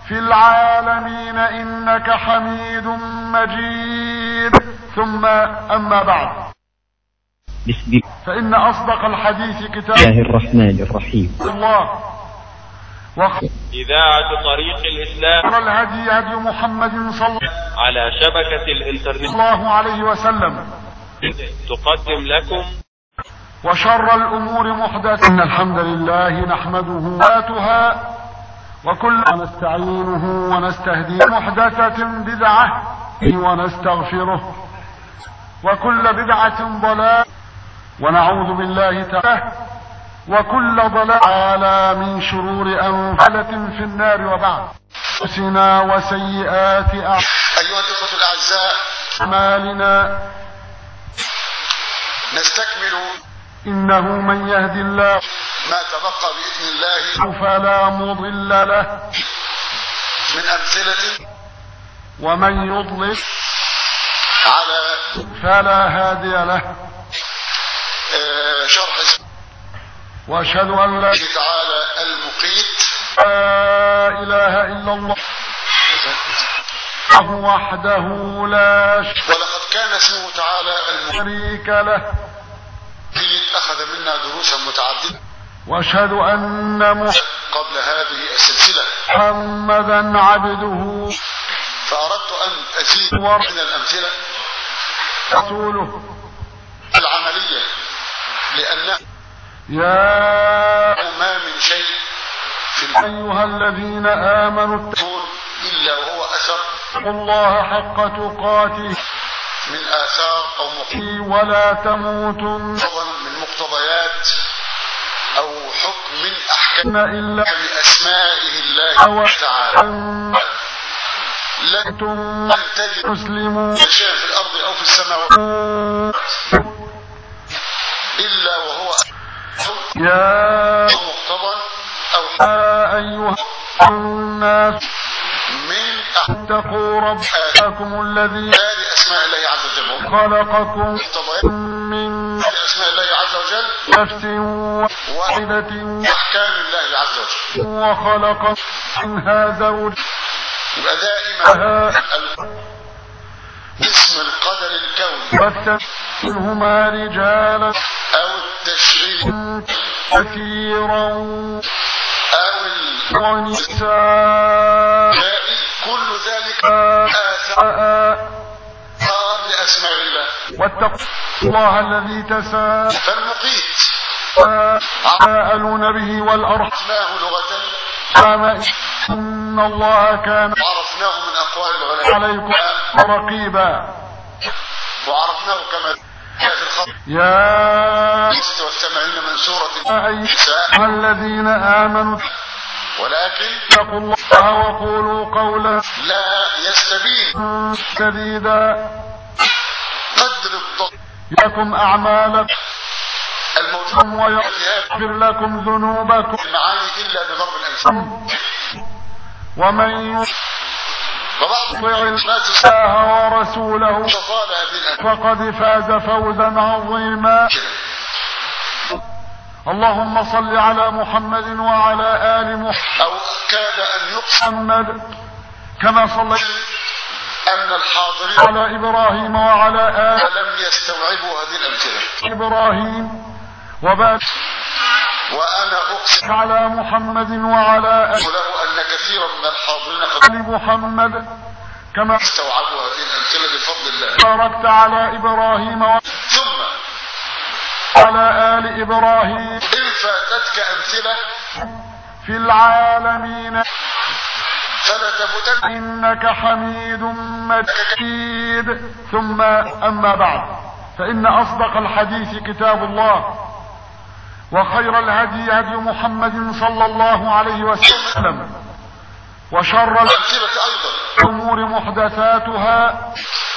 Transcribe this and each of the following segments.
في العالمين إنك حميد مجيد ثم أما بعد بسم فإن أصدق الحديث كتاب الله الرحمن الرحيم الله وخير إذاعة طريق الإسلام الهدي هدي محمد صلى على شبكة الإنترنت الله عليه وسلم تقدم لكم وشر الأمور محدثة إن الحمد لله نحمده ذاتها وكل نستعينه ونستهديه محدثة بدعة ونستغفره وكل بدعة ضلال ونعوذ بالله تعالى وكل ضلال من شرور أنفلة في النار وبعد أنفسنا وسيئات أيها الإخوة الأعزاء أعمالنا نستكمل إنه من يهدي الله ما تبقى بإذن الله فلا مضل له من أمثلة ومن يضلل على فلا هادي له آه، شرح واشهد ان لا الله تعالى المقيت اله الا الله وحده لا ولقد كان اسمه تعالى المقيت شريك له أخذ منا دروسا متعددة واشهد ان قبل هذه السلسلة محمدا عبده فأردت أن أزيد من الأمثلة رسوله العملية لأن يا ما من شيء في ايها الذين امنوا الدور إلا وهو أثر اتقوا الله حق تقاته من آثار أو مقتضى ولا تموتن من مقتضيات أو حكم من أحكام الا من أسمائه الله تعالى أن لن لن تجد تسلموا شيئا في الأرض أو في السماوات إلا وهو حكم يا أو مقتضى أو أيها الناس من اتقوا ربكم الذي أحكام أسماء الله عز وجل خلقكم مقتضيات من أسماء الله عز وجل نفس واحدة وأحكام الله عز وجل وخلق منها زوجها يبقى دائما ال- اسم القدر الكوني بث منهما رجالا أو التشريع كثيرا أو ونساء الباقي كل ذلك آثار لأسماء الله واتقوا الله الذي تساءلون فالمقيت به والأرحام عرفناه لغة إن الله كان وعرفناه من أقوال العلماء عليكم رقيبا وعرفناه كما جاء في الخط يا والسمعين من سورة أيها النساء الذين آمنوا ولكن اتقوا الله وقولوا قولا لا يستبين سديدا قدر الضغط لكم أعمالكم الموجود ويغفر لكم ذنوبكم المعاني إلا بضرب الأمثال ومن وبعض يطع الناس الله ورسوله فقال هذه الأمثال فقد فاز فوزا عظيما اللهم صل على محمد وعلى آل محمد أو كاد أن يقسم كما صليت أن الحاضرين على إبراهيم وعلى آل لم يستوعبوا هذه الأمثلة إبراهيم وبارك وأنا أقسم على محمد وعلى آل له أن كثيرا من الحاضرين قد محمد كما استوعبوا هذه الأمثلة بفضل الله باركت على إبراهيم ثم وعلى آل إبراهيم إن فاتتك أمثلة في العالمين فلا تفتن إنك حميد مجيد ثم أما بعد فإن أصدق الحديث كتاب الله وخير الهدي هدي محمد صلى الله عليه وسلم وشر الأمثلة أيضا الأمور محدثاتها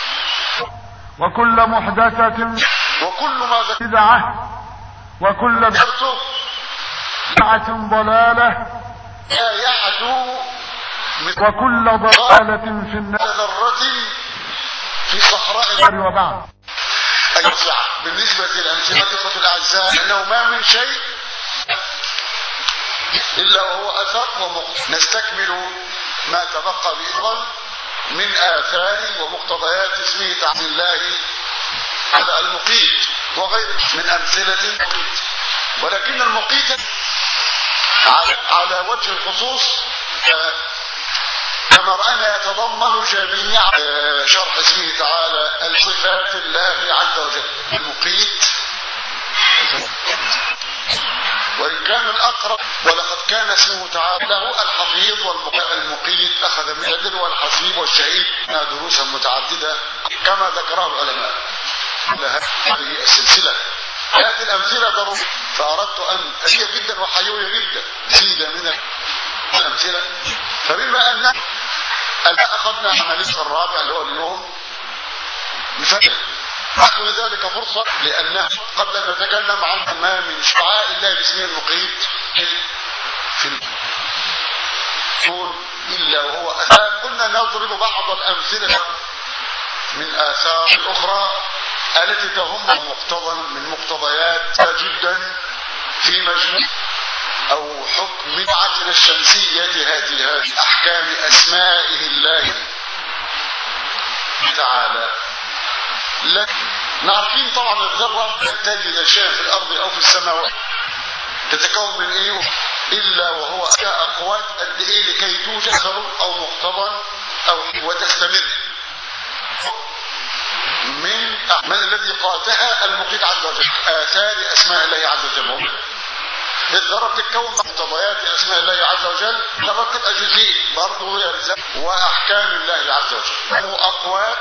وكل محدثة وكل ما بدعة وكل ذكرته بدعة ضلالة لا يعدو مثل وكل ضلالة في النار ذرة في صحراء وبعد أيضا بالنسبة للأمثلة إخوة الأعزاء أنه ما من شيء إلا وهو أثر ومقت نستكمل ما تبقى بإذن من آثار ومقتضيات اسمه تعالى الله على المقيت وغير من أمثلة المقيت ولكن المقيت على, على وجه الخصوص كما رأينا يتضمن جميع شرح اسمه تعالى الصفات الله عز وجل المقيت وإن كان الأقرب ولقد كان اسمه تعالى له الحفيظ والمقيت أخذ من الجدر والحسيب والشهيد دروسا متعددة كما ذكره العلماء هذه السلسلة هذه الأمثلة ضرورية فأردت أن هي جدا وحيوية جدا زيادة من الأمثلة فبما أن أخذنا عملية الرابع اللي هو اليوم مثال نحن ذلك فرصة لأنه قبل أن نتكلم عن ما من شعاء الله باسمه المقيت في الكون إلا وهو أثار كنا نضرب بعض الأمثلة من آثار الأخرى التي تهم مقتضى من مقتضيات جدا في مجموع أو حكم عجل الشمسية هذه أحكام أسمائه الله تعالى لكن عارفين طبعا الذرة تجد شيء في الأرض أو في السماوات تتكون من إيه إلا وهو أقوات قد إيه لكي توجد أو مقتضى أو وتستمر من من الذي قاتها المقيت عز وجل آثار أسماء الله عز وجل الذرة بتتكون مقتضيات أسماء الله عز وجل ذرة تبقى جزئي برضه يلزم وأحكام الله عز وجل له أقوات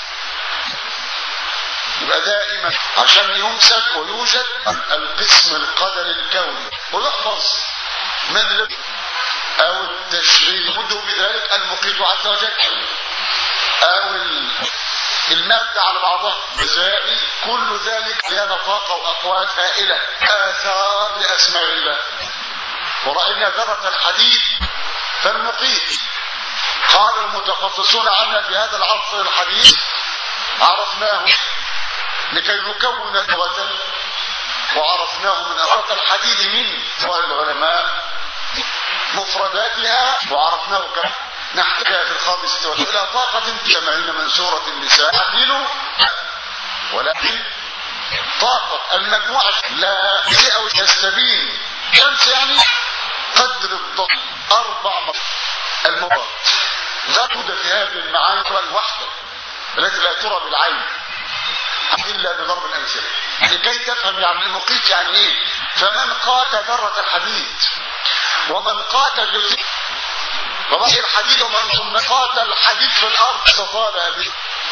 يبقى دائما عشان يمسك ويوجد القسم القدري الكوني ويحفظ من الذي او التشغيل يمده بذلك المقيت عز وجل او المادة على بعضها بزائي كل ذلك لها طاقة وأقوات هائلة آثار لأسماء الله ورأينا ذرة الحديد فالمقيت قال المتخصصون عنا في هذا العصر الحديث عرفناه لكي نكون لغة وعرفناه من أرض الحديد من سؤال العلماء مفرداتها وعرفناه كم نحتاجها في الخامسة إلى طاقة ثمانين من سورة النساء تعديل ولكن طاقة المجموعة لا أو يستبين شمس يعني قدر الضغط أربع مرات المرات لا بد في هذه المعاني والوحدة التي لا ترى بالعين إلا بضرب الأمثلة لكي تفهم يعني المقيت يعني إيه فمن قات ذرة الحديد ومن قات جزء وبقي الحديد ومن قات الحديد في الأرض استطال به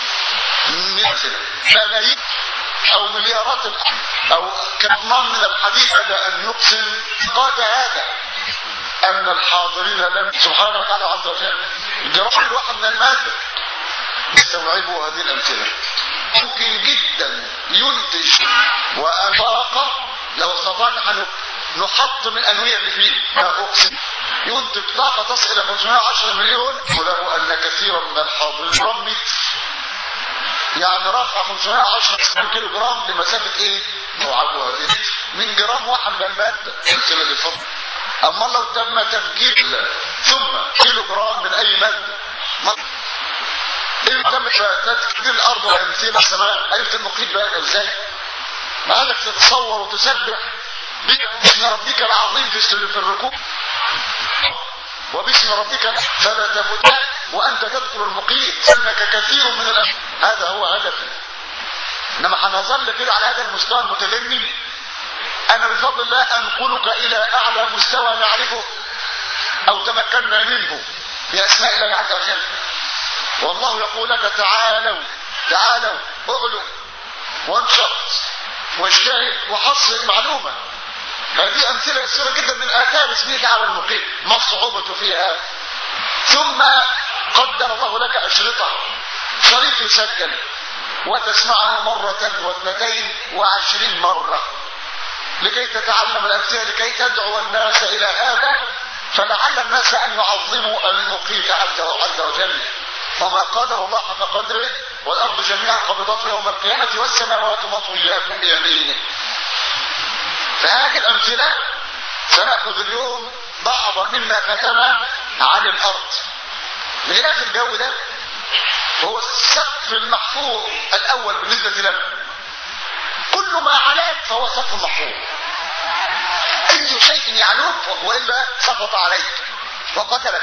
ملايين أو مليارات أو كمان من الحديد على أن يقسم قات هذا أن الحاضرين لم سبحانه وتعالى عز وجل جرح الواحد من المادة استوعبوا هذه الأمثلة ممكن جدا ينتج وأفاق لو استطعنا أن نحط من أنوية اللي فيه ما أقسم ينتج طاقة تصل إلى 510 مليون ولو أن كثيرا من الحاضرين رمت يعني رفع 510 كيلو جرام لمسافة ايه؟ توعبوا هذه من جرام واحد من المادة سلسلة الفضل أما لو تم تفجير ثم كيلو جرام من أي مادة ايه تم تفجير الأرض وتمثيل السماء عرفت المقيت بقى ازاي؟ ما قالك تتصور وتسبح باسم ربك العظيم في الركوع وباسم ربك فلا تبدا وانت تذكر المقيت انك كثير من الاشياء هذا هو هدفي انما هنظل كده على هذا المستوى المتدني انا بفضل الله انقلك الى اعلى مستوى نعرفه او تمكنا منه باسماء الله عز وجل والله يقول لك تعالوا تعالوا اغلوا وانشط واجتهد وحصل المعلومه هذه أمثلة كثيرة جدا من آثار اسمه تعالى المقيم ما الصعوبة فيها ثم قدر الله لك أشرطة شريط يسجل وتسمعه مرة واثنتين وعشرين مرة لكي تتعلم الأمثلة لكي تدعو الناس إلى هذا فلعل الناس أن يعظموا المقيت عز وجل وما قدر الله حق قدره والأرض جميعا قبضته يوم القيامة والسماوات مطويات بيمينه فهذه الأمثلة سنأخذ اليوم بعض مما كتب عن الأرض غلاف الجو ده هو السقف المحفوظ الاول بالنسبه لنا كل ما عليك فهو سقف محفوظ اي شيء يعلوك والا سقط عليك وقتلك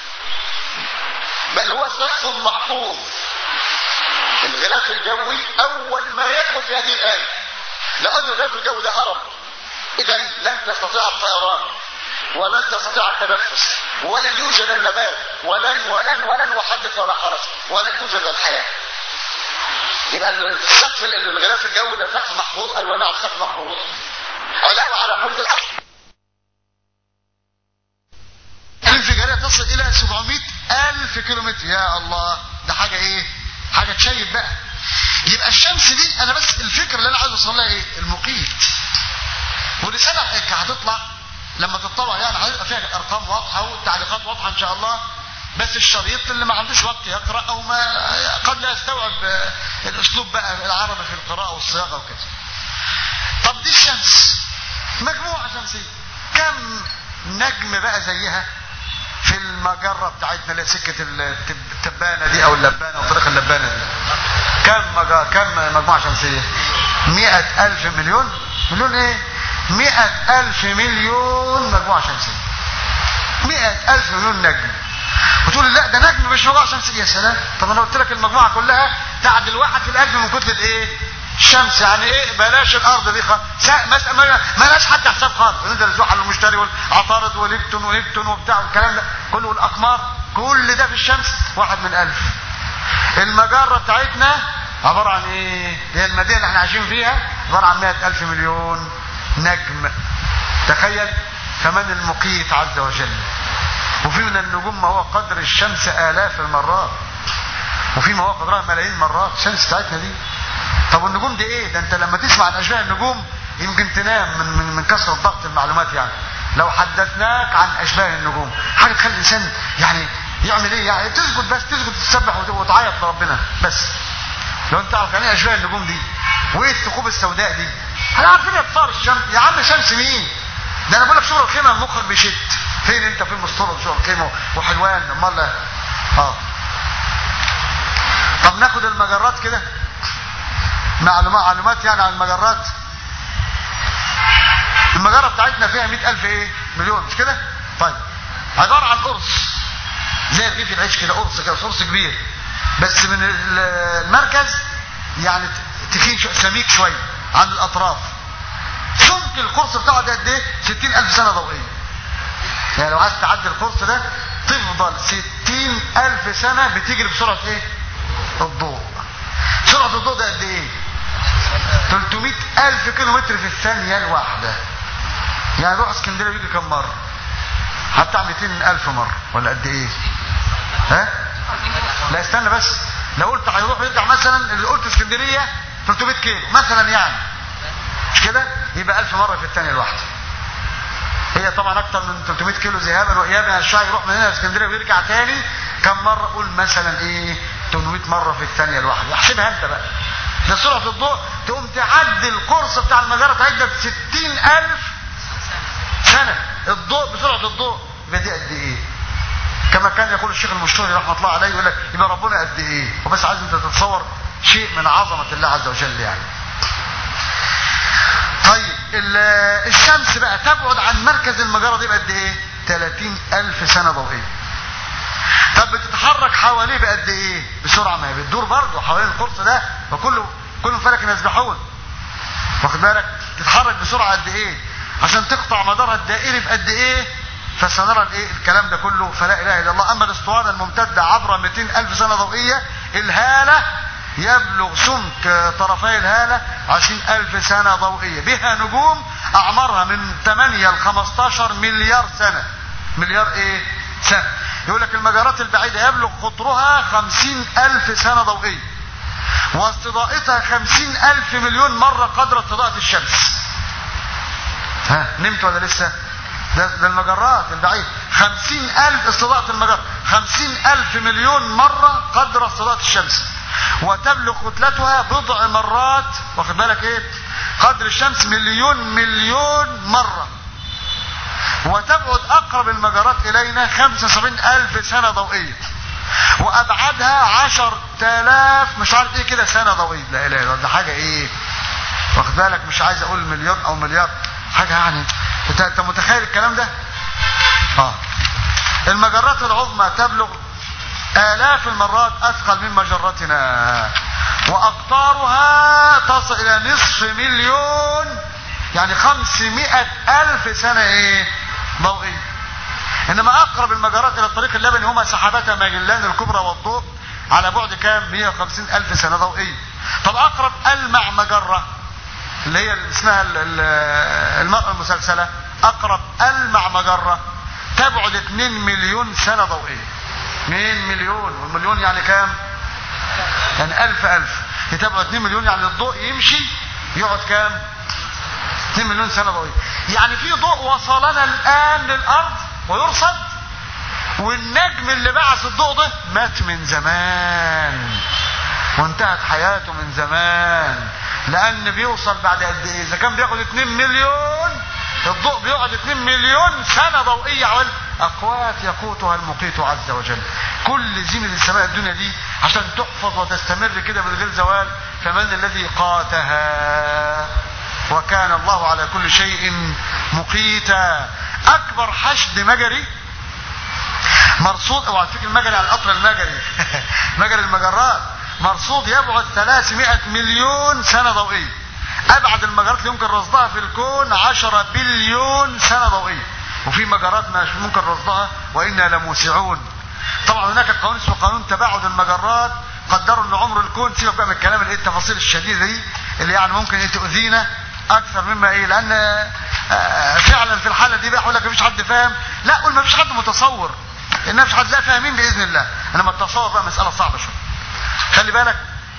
بل هو سقف محفوظ الغلاف الجوي اول ما يدخل في هذه الايه لان الغلاف الجوي ده هرم اذا لن تستطيع الطيران ولن تستطيع التنفس ولن يوجد النبات ولن ولن ولن وحدث ولا حرج ولن توجد الحياه يبقى السقف الغلاف الجوي ده سقف محفوظ ايوه نعم سقف محفوظ علاوه على حدود الارض الانفجارية تصل الى 700 الف كيلومتر يا الله ده حاجة ايه حاجة تشيب بقى يبقى الشمس دي انا بس الفكرة اللي انا عايز اوصل لها ايه المقيت والرسالة هتطلع لما تطلع يعني هيبقى فيها ارقام واضحة والتعليقات واضحة ان شاء الله بس الشريط اللي ما عندوش وقت يقرأ او ما قد لا يستوعب الاسلوب بقى العربي في القراءة والصياغة وكده طب دي الشمس مجموعة شمسية كم نجم بقى زيها في المجرة بتاعتنا اللي سكة التبانة دي او اللبانة او طريق اللبانة دي كم مجا... كم مجموعة شمسية مئة الف مليون مليون ايه مئة الف مليون مجموعة شمسية مئة الف مليون نجم وتقول لا ده نجم مش مجموعة شمسية يا سلام طب انا قلت لك المجموعة كلها تعدل واحد في الالف من كتلة ايه الشمس يعني ايه بلاش الارض دي خالص ما لاش حتى حساب خالص نزل الزحل المشتري والعطارد وليبتون ونبتون وبتاع والكلام ده كله والاقمار كل ده في الشمس واحد من الف المجرة بتاعتنا عبارة عن ايه هي المدينة اللي احنا عايشين فيها عبارة عن مئة الف مليون نجم تخيل كمان المقيت عز وجل وفي من النجوم ما هو قدر الشمس آلاف المرات وفي ما هو قدرها ملايين مرات الشمس بتاعتنا دي طب والنجوم دي ايه ده انت لما تسمع عن اشباه النجوم يمكن تنام من من, من كثره ضغط المعلومات يعني لو حدثناك عن اشباه النجوم حاجه تخلي الانسان يعني يعمل ايه يعني تسجد بس تسجد تسبح وتعيط لربنا بس لو انت عارف يعني ايه اشباه النجوم دي وايه الثقوب السوداء دي احنا عارفين اطفال الشمس يا عم شمس مين ده انا بقول لك شغل الخيمه مخك بيشد فين انت فين مستور شغل الخيمه وحلوان امال اه طب ناخد المجرات كده معلومات معلومات يعني عن المجرات المجرة بتاعتنا فيها مئة ألف ايه مليون مش كده طيب عبارة عن قرص زي رغيف العيش كده قرص كده قرص كبير بس من المركز يعني تخين شو سميك شوية عن الأطراف سمك القرص بتاعه ده قد ايه 60 ألف سنة ضوئية يعني لو عايز تعدي القرص ده تفضل 60 ألف سنة بتجري بسرعة ايه الضوء سرعة الضوء ده قد ايه 300 ألف كيلو متر في الثانية الواحدة يعني روح اسكندرية ويجي كم مرة حتى 200 ألف مرة ولا قد ايه ها لا استنى بس لو قلت هيروح يرجع مثلا اللي قلت اسكندرية 300 كيلو مثلا يعني مش كده يبقى 1000 مرة في الثانية الواحدة هي طبعا اكتر من 300 كيلو ذهابا وايابا الشاي يروح من هنا اسكندريه ويرجع تاني كم مره قول مثلا ايه 800 مره في الثانيه الواحده احسبها انت بقى ده سرعه الضوء تقوم تعدي القرص بتاع المجره بتاعتنا ب 60000 سنه الضوء بسرعه الضوء يبقى دي قد ايه كما كان يقول الشيخ المشتري رحمه الله عليه يقول لك يبقى ربنا قد ايه وبس عايز انت تتصور شيء من عظمه الله عز وجل يعني طيب الشمس بقى تبعد عن مركز المجرة دي بقد ايه 30 الف سنة ضوئية طب بتتحرك حواليه بقد ايه بسرعة ما هي بتدور برضه حوالين القرص ده وكله كل فلك يسبحون واخد بالك تتحرك بسرعة قد ايه عشان تقطع مدارها الدائري في قد ايه فسنرى الايه الكلام ده كله فلا اله الا الله اما الاسطوانه الممتده عبر 200 الف سنه ضوئيه الهاله يبلغ سمك طرفي الهالة عشرين ألف سنة ضوئية بها نجوم أعمارها من 8 ل 15 مليار سنة مليار إيه سنة يقول لك المجرات البعيدة يبلغ قطرها 50 ألف سنة ضوئية واستضاءتها 50 ألف مليون مرة قدر استضاءة الشمس ها نمت ولا لسه ده, ده المجرات البعيدة 50 ألف استضاءة المجرة 50 ألف مليون مرة قدر استضاءة الشمس وتبلغ كتلتها بضع مرات واخد بالك ايه قدر الشمس مليون مليون مرة وتبعد اقرب المجرات الينا 75 الف سنة ضوئية وابعدها عشر تلاف مش عارف ايه كده سنة ضوئية لا اله الا الله ده حاجة ايه واخد بالك مش عايز اقول مليون او مليار حاجة يعني انت انت متخيل الكلام ده اه المجرات العظمى تبلغ آلاف المرات أثقل من مجرتنا وأقطارها تصل إلى نصف مليون يعني خمسمائة ألف سنة إيه ضوئية إنما أقرب المجرات إلى الطريق اللبني هما سحابتا ماجلان الكبرى والضوء على بعد كام 150 ألف سنة ضوئية طب أقرب ألمع مجرة اللي هي اللي اسمها ال- ال- المرأة المسلسلة أقرب ألمع مجرة تبعد 2 مليون سنة ضوئية 2 مليون والمليون يعني كام يعني ألف ألف هي تبعد 2 مليون يعني الضوء يمشي يقعد كام 2 مليون سنة ضوئية يعني في ضوء وصلنا الآن للأرض ويرصد والنجم اللي بعث الضوء ده مات من زمان وانتهت حياته من زمان لان بيوصل بعد قد ايه اذا كان بياخد 2 مليون الضوء بيقعد 2 مليون سنه ضوئيه عوال اقوات يقوتها المقيت عز وجل كل زينه السماء الدنيا دي عشان تحفظ وتستمر كده من غير زوال فمن الذي قاتها وكان الله على كل شيء مقيتا اكبر حشد مجري مرصود اوعى تفكر المجري على القطر المجري مجري المجرات مرصود يبعد 300 مليون سنة ضوئية ابعد المجرات اللي يمكن رصدها في الكون 10 بليون سنة ضوئية وفي مجرات مش ممكن رصدها وانا لموسعون طبعا هناك قانون اسمه قانون تباعد المجرات قدروا ان عمر الكون سيبك بقى من الكلام اللي إيه التفاصيل الشديده دي اللي يعني ممكن إيه تؤذينا اكثر مما ايه لان آه، فعلا في الحاله دي بقى يقول لك مفيش حد فاهم لا قول مفيش حد متصور ان مفيش حد لا فاهمين باذن الله انما التصور بقى مساله صعبه شويه خلي بالك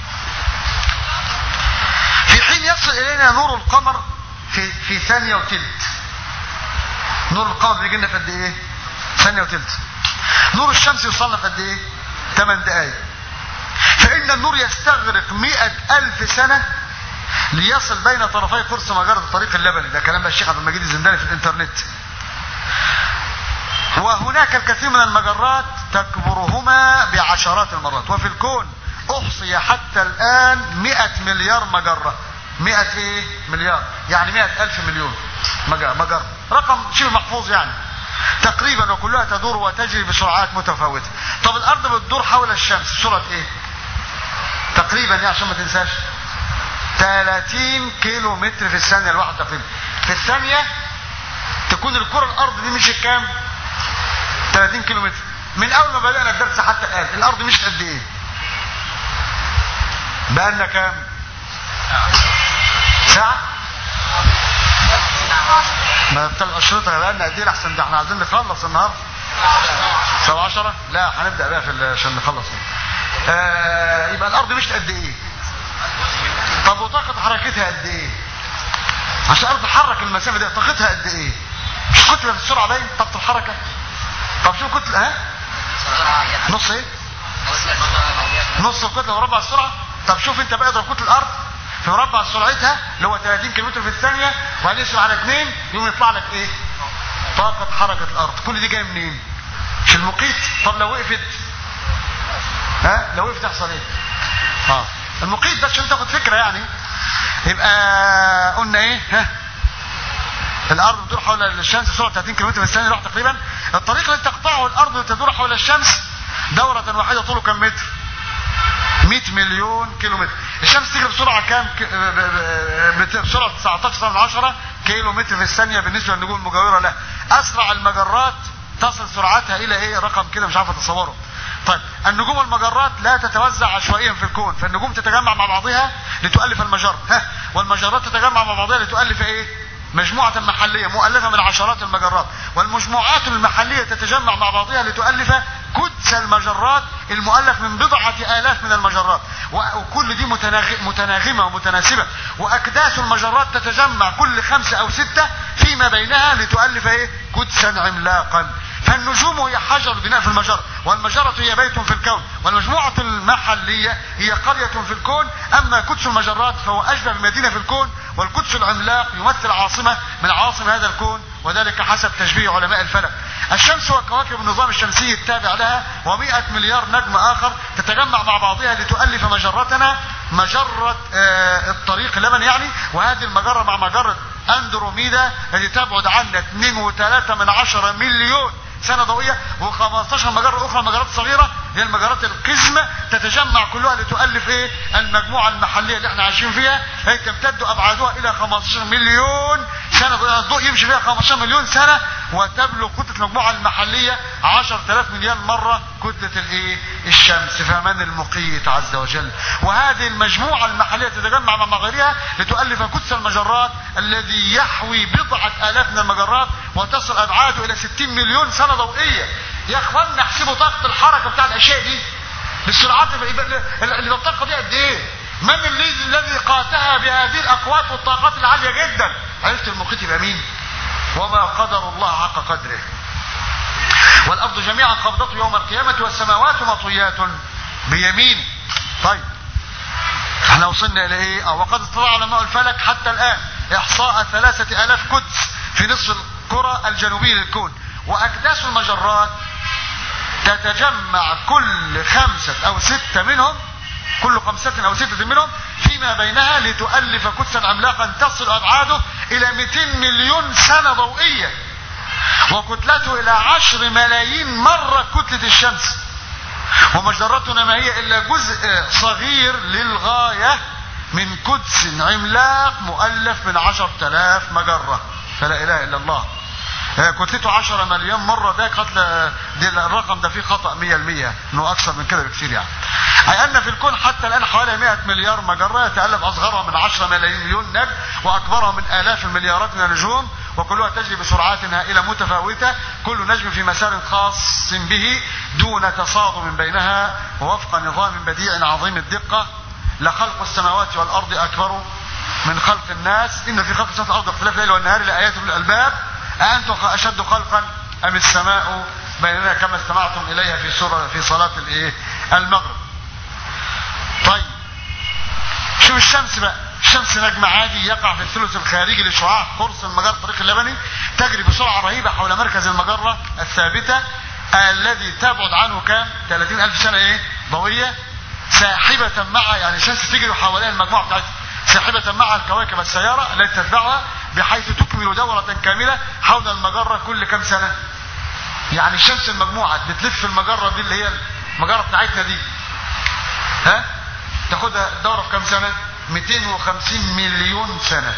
في حين يصل الينا نور القمر في في ثانيه وثلث نور القمر بيجي لنا في قد ايه ثانيه وثلث نور الشمس يوصلنا في قد ايه 8 دقائق فان النور يستغرق مئة الف سنه ليصل بين طرفي قرص مجرة الطريق اللبني ده كلام الشيخ عبد المجيد الزنداني في الانترنت وهناك الكثير من المجرات تكبرهما بعشرات المرات وفي الكون احصي حتى الان 100 مليار مجرة 100 ايه مليار يعني 100 الف مليون مجرة, مجرة. رقم شبه محفوظ يعني تقريبا وكلها تدور وتجري بسرعات متفاوتة طب الارض بتدور حول الشمس سرعة ايه تقريبا يعني عشان ما تنساش 30 كيلو متر في الثانية الواحدة تقريبا في الثانية تكون الكرة الارض دي مشيت كام 30 كيلو متر من اول ما بدأنا الدرس حتى الان الارض مشت قد ايه بقالنا كام ساعة ما بتاع الاشرطة بقالنا قد ايه احسن ده احنا عايزين نخلص النهارده سبعة عشرة لا هنبدأ بقى في ال- عشان نخلص آه يبقى الارض مشت قد ايه طب وطاقة حركتها قد ايه عشان الارض تحرك المسافة دي طاقتها قد ايه مش كتلة في السرعة باين طاقة الحركة طب شوف كتلة ها نص ايه نص الكتلة مربع السرعة طب شوف انت بقى اضرب كتلة الارض في مربع سرعتها اللي هو 30 كم في الثانية وبعدين يقسم على 2 يقوم يطلع لك ايه طاقة حركة الارض كل دي جاية منين مش المقيت طب لو وقفت ها لو وقفت تحصل ايه اه المقيت ده عشان تاخد فكرة يعني يبقى قلنا ايه ها الارض بتدور حول الشمس بسرعه 30 كم في الثانيه راح تقريبا الطريق الذي تقطعه الارض لتدور حول الشمس دوره واحده طوله كم متر 100 مليون كيلو متر الشمس تجري بسرعه كام ك- ب- ب- بت- بسرعه 19 من 10 كيلو متر في الثانيه بالنسبه للنجوم المجاوره لها اسرع المجرات تصل سرعتها الى ايه رقم كده مش عارف اتصوره طيب النجوم والمجرات لا تتوزع عشوائيا في الكون فالنجوم تتجمع مع بعضها لتؤلف المجرة ها والمجرات تتجمع مع بعضها لتؤلف ايه مجموعة محلية مؤلفة من عشرات المجرات والمجموعات المحلية تتجمع مع بعضها لتؤلف كدس المجرات المؤلف من بضعة آلاف من المجرات وكل دي متناغ- متناغمة ومتناسبة وأكداس المجرات تتجمع كل خمسة أو ستة فيما بينها لتؤلف ايه كدسا عملاقا فالنجوم هي حجر بناء في المجرة والمجرة هي بيت في الكون والمجموعة المحلية هي قرية في الكون أما قدس المجرات فهو أشبه بمدينة في الكون والقدس العملاق يمثل عاصمة من عواصم هذا الكون وذلك حسب تشبيه علماء الفلك الشمس وكواكب النظام الشمسي التابع لها و100 مليار نجم آخر تتجمع مع بعضها لتؤلف مجرتنا مجرة آه الطريق اللبن يعني وهذه المجرة مع مجرة أندروميدا التي تبعد عنا 2.3 من عشرة مليون سنة ضوئية و15 مجرة أخرى مجرات صغيرة هي المجرات القزمة تتجمع كلها لتؤلف إيه المجموعة المحلية اللي احنا عايشين فيها هي تمتد أبعادها إلى 15 مليون سنة ضوئية الضوء يمشي فيها 15 مليون سنة وتبلغ كتلة المجموعة المحلية 10000 مليون مرة كتلة الإيه الشمس فمن المقيت عز وجل وهذه المجموعة المحلية تتجمع مع غيرها لتؤلف كتل المجرات الذي يحوي بضعة آلاف من المجرات وتصل أبعاده إلى 60 مليون سنة ضوئية يا اخوانا احسبوا طاقة الحركة بتاع الاشياء دي بالسرعات اللي بالطاقة دي قد ايه من الذي الذي قاتها بهذه الاقوات والطاقات العالية جدا عرفت المقيت يبقى مين وما قدر الله حق قدره والارض جميعا قبضته يوم القيامة والسماوات مطويات بيمين طيب احنا وصلنا الى ايه اه وقد اطلع علماء الفلك حتى الان احصاء ثلاثة الاف قدس في نصف الكرة الجنوبية للكون واكداس المجرات تتجمع كل خمسة او ستة منهم كل خمسة او ستة منهم فيما بينها لتؤلف كتسا عملاقا تصل ابعاده الى 200 مليون سنة ضوئية وكتلته الى عشر ملايين مرة كتلة الشمس ومجرتنا ما هي الا جزء صغير للغاية من قدس عملاق مؤلف من عشر تلاف مجرة فلا اله الا الله كتلته 10 مليون مرة ده قتل دي الرقم ده فيه خطأ 100% انه اكثر من كده بكثير يعني اي ان في الكون حتى الان حوالي 100 مليار مجرة يتألف اصغرها من 10 ملايين مليون نجم واكبرها من الاف المليارات من النجوم وكلها تجري بسرعات هائلة متفاوتة كل نجم في مسار خاص به دون تصادم بينها ووفق نظام بديع عظيم الدقة لخلق السماوات والارض اكبر من خلق الناس ان في خلق السماوات والارض واختلاف الليل والنهار لايات للالباب أأنتم أشد خلقا أم السماء بيننا كما استمعتم إليها في سورة في صلاة الإيه المغرب طيب شوف الشمس بقى الشمس نجم عادي يقع في الثلث الخارجي لشعاع قرص المجرة الطريق اللبني تجري بسرعة رهيبة حول مركز المجرة الثابتة الذي تبعد عنه كام 30 ألف سنة إيه ضوئية ساحبة مع يعني الشمس تجري حوالين المجموعة بتاعتها ساحبة مع الكواكب السيارة التي تتبعها بحيث تكمل دورة كاملة حول المجرة كل كم سنة يعني الشمس المجموعة بتلف المجرة دي اللي هي المجرة بتاعتنا دي ها تاخدها دورة في كم سنة 250 مليون سنة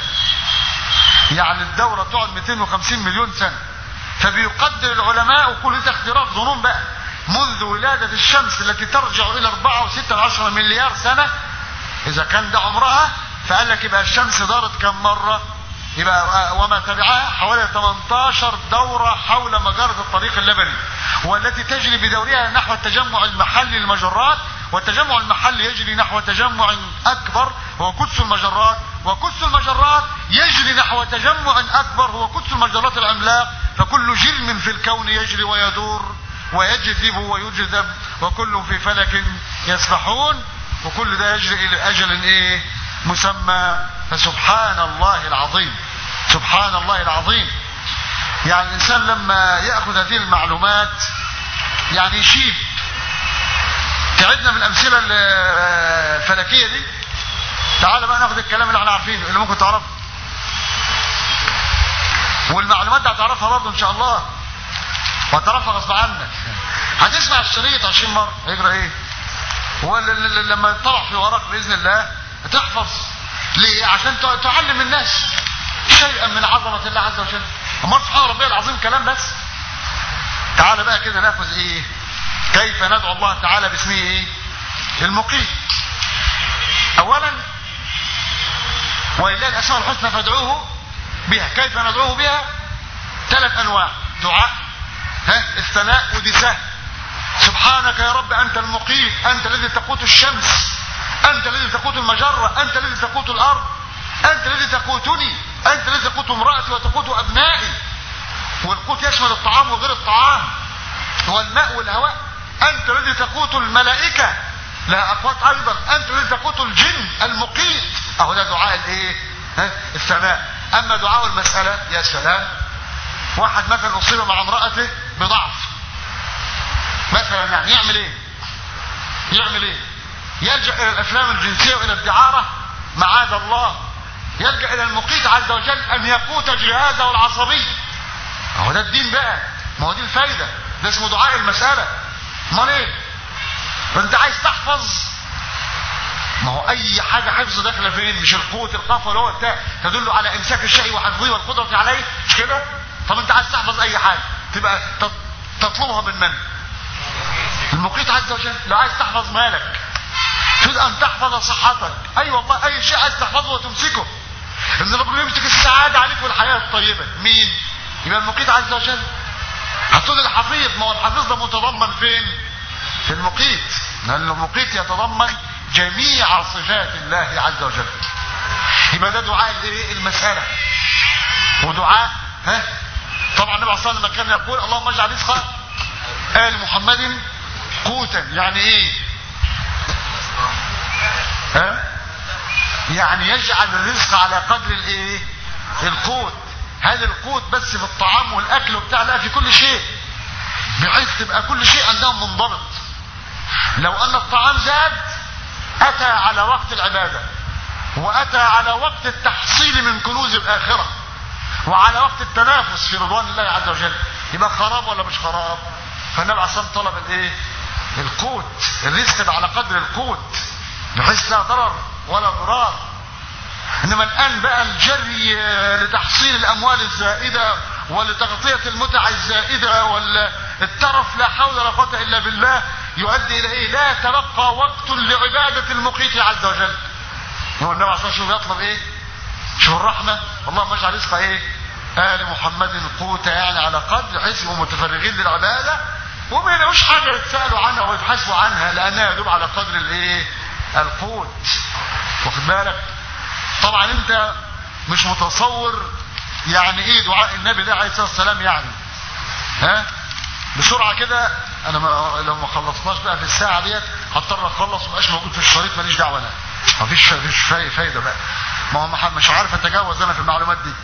يعني الدورة تقعد 250 مليون سنة فبيقدر العلماء وكل ده اختراق ظنون بقى منذ ولادة الشمس التي ترجع الى 4.6 مليار سنة اذا كان ده عمرها فقال لك يبقى الشمس دارت كم مرة يبقى وما تبعها حوالي 18 دورة حول مجرة الطريق اللبني والتي تجري بدورها نحو التجمع المحلي للمجرات والتجمع المحلي يجري نحو تجمع أكبر هو قدس المجرات وقدس المجرات يجري نحو تجمع أكبر هو قدس المجرات العملاق فكل جرم في الكون يجري ويدور ويجذب ويجذب وكل في فلك يسبحون وكل ده يجري إلى أجل إيه مسمى فسبحان الله العظيم سبحان الله العظيم يعني الإنسان لما يأخذ هذه المعلومات يعني يشيب تعدنا من الأمثلة الفلكية دي تعال بقى ناخد الكلام اللي احنا عارفينه اللي ممكن تعرفه والمعلومات دي هتعرفها برضه ان شاء الله وهتعرفها غصب عنك هتسمع الشريط 20 مره هيجرى ايه هو لما يطلع في وراك باذن الله تحفظ ليه عشان تعلم الناس شيئا من عظمه الله عز وجل امال سبحان ربي العظيم كلام بس تعال بقى كده ناخذ ايه كيف ندعو الله تعالى باسمه ايه المقيم اولا ولله الاسماء الحسنى فادعوه بها كيف ندعوه بها ثلاث انواع دعاء ها الثناء ودي سهل سبحانك يا رب انت المقيم انت الذي تقوت الشمس انت الذي تقوت المجره انت الذي تقوت الارض انت الذي تقوتني انت الذي تقوت امراتي وتقوت ابنائي والقوت يشمل الطعام وغير الطعام والماء والهواء انت الذي تقوت الملائكه لها اقوات ايضا انت الذي تقوت الجن المقيت اهو ده دعاء الايه الثناء اما دعاء المساله يا سلام واحد مثلا اصيب مع امراته بضعف مثلا يعني يعمل ايه يعمل ايه يلجأ الى الافلام الجنسية والى الدعارة معاذ الله يلجأ الى المقيت عز وجل ان يقوت جهازه العصبي هو ده الدين بقى ما هو دي الفايدة ده اسمه دعاء المسألة امال ايه فانت عايز تحفظ ما هو اي حاجة حفظ داخله فين مش القوة القاف ولا هو التاء تدل على امساك الشيء وحفظه والقدرة عليه مش كده طب انت عايز تحفظ اي حاجة تبقى تطلبها من من المقيت عز وجل لو عايز تحفظ مالك تريد ان تحفظ صحتك اي أيوة والله اي شيء عايز تحفظه وتمسكه ان ربنا يمسك السعادة عليك والحياة الطيبة مين يبقى المقيت عز وجل هتقول الحفيظ ما هو الحفيظ ده متضمن فين في المقيت لان المقيت يتضمن جميع صفات الله عز وجل يبقى ده دعاء الايه المسألة ودعاء ها طبعا النبي صلى الله عليه وسلم كان يقول اللهم اجعل رزق آل محمد قوتا يعني ايه ها يعني يجعل الرزق على قدر الايه القوت هذا القوت بس في الطعام والاكل وبتاع لا في كل شيء بحيث تبقى كل شيء عندهم منضبط لو ان الطعام زاد اتى على وقت العبادة واتى على وقت التحصيل من كنوز الاخرة وعلى وقت التنافس في رضوان الله عز وجل يبقى خراب ولا مش خراب فالنبي عليه الصلاه طلب الايه القوت الرزق ده على قدر القوت بحيث لا ضرر ولا ضرار انما الان بقى الجري لتحصيل الاموال الزائدة ولتغطية المتع الزائدة والترف لا حول ولا قوة الا بالله يؤدي الى ايه لا تبقى وقت لعبادة المقيت عز وجل هو النبي عليه الصلاة والسلام يطلب ايه شوف الرحمة اللهم اجعل رزق ايه آل محمد قوت يعني على قدر حيث يبقوا متفرغين للعبادة وما يلاقوش حاجة يتسألوا عنها ويبحثوا عنها لأنها يدوب على قدر الايه القوت واخد بالك طبعا انت مش متصور يعني ايه دعاء النبي ده عليه الصلاه والسلام يعني ها بسرعه كده انا ما لو ما خلصناش بقى في الساعه ديت هضطر اخلص ومبقاش موجود في الشريط ماليش دعوه انا مفيش مفيش فايده بقى ما هو مش عارف اتجاوز انا في المعلومات دي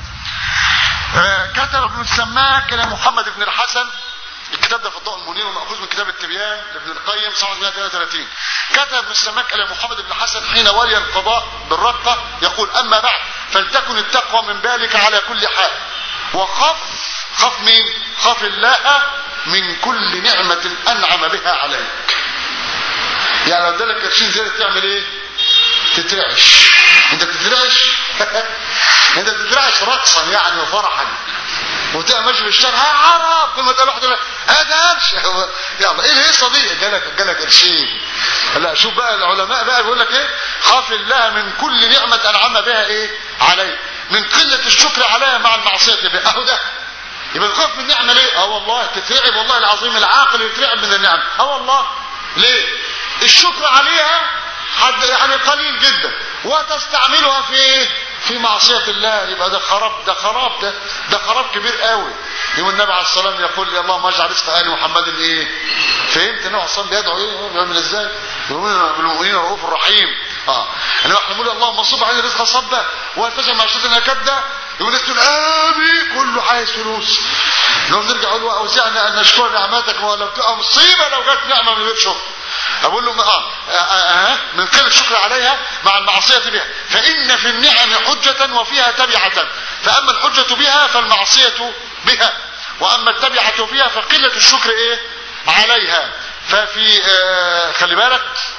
آه كتب ابن السماك الى محمد بن الحسن الكتاب ده في الضوء المنير ومأخوذ من كتاب التبيان لابن القيم صفحه 133 كتب ابن السماك الى محمد بن الحسن حين ولي القضاء بالرقه يقول اما بعد فلتكن التقوى من بالك على كل حال وخف خف مين خف الله من كل نعمة انعم بها عليك يعني لو ادالك قرشين زيادة تعمل ايه تترعش انت تترعش انت تترعش رقصا يعني وفرحا وتبقى ماشي في الشارع ها عرب كل ما تقول واحد هذا قرش يلا ايه الهيصه دي جالك جالك قرشين لا شوف بقى العلماء بقى بيقول لك ايه خاف الله من كل نعمه انعم بها ايه عليه من قله الشكر عليها مع المعصيه بها اهو ده يبقى الخوف من النعمه ليه اه والله تترعب والله العظيم العاقل يترعب من النعم اه والله ليه الشكر عليها حد يعني قليل جدا وتستعملها في ايه في معصية الله يبقى ده خراب ده خراب ده ده خراب كبير قوي يوم النبي عليه الصلاة والسلام يقول يا اللهم اجعل رزق آل محمد ايه فهمت النبي عليه الصلاة بيدعو ايه بيعمل ازاي يقولون بالمؤمنين رؤوف رحيم اه انا احنا بنقول اللهم صب عليه رزق صبا والفجر مع شتنا كده يقول الناس تقول امي كله عايز فلوس لو نرجع نقول اوزعنا ان نشكر نعمتك ولم تبقى مصيبه لو جت نعمه من غير شكر اقول له آه, آه, آه من قله الشكر عليها مع المعصيه بها فان في النعم حجه وفيها تبعه فاما الحجه بها فالمعصيه بها واما التبعه فيها فقله الشكر ايه عليها ففي آه خلي بالك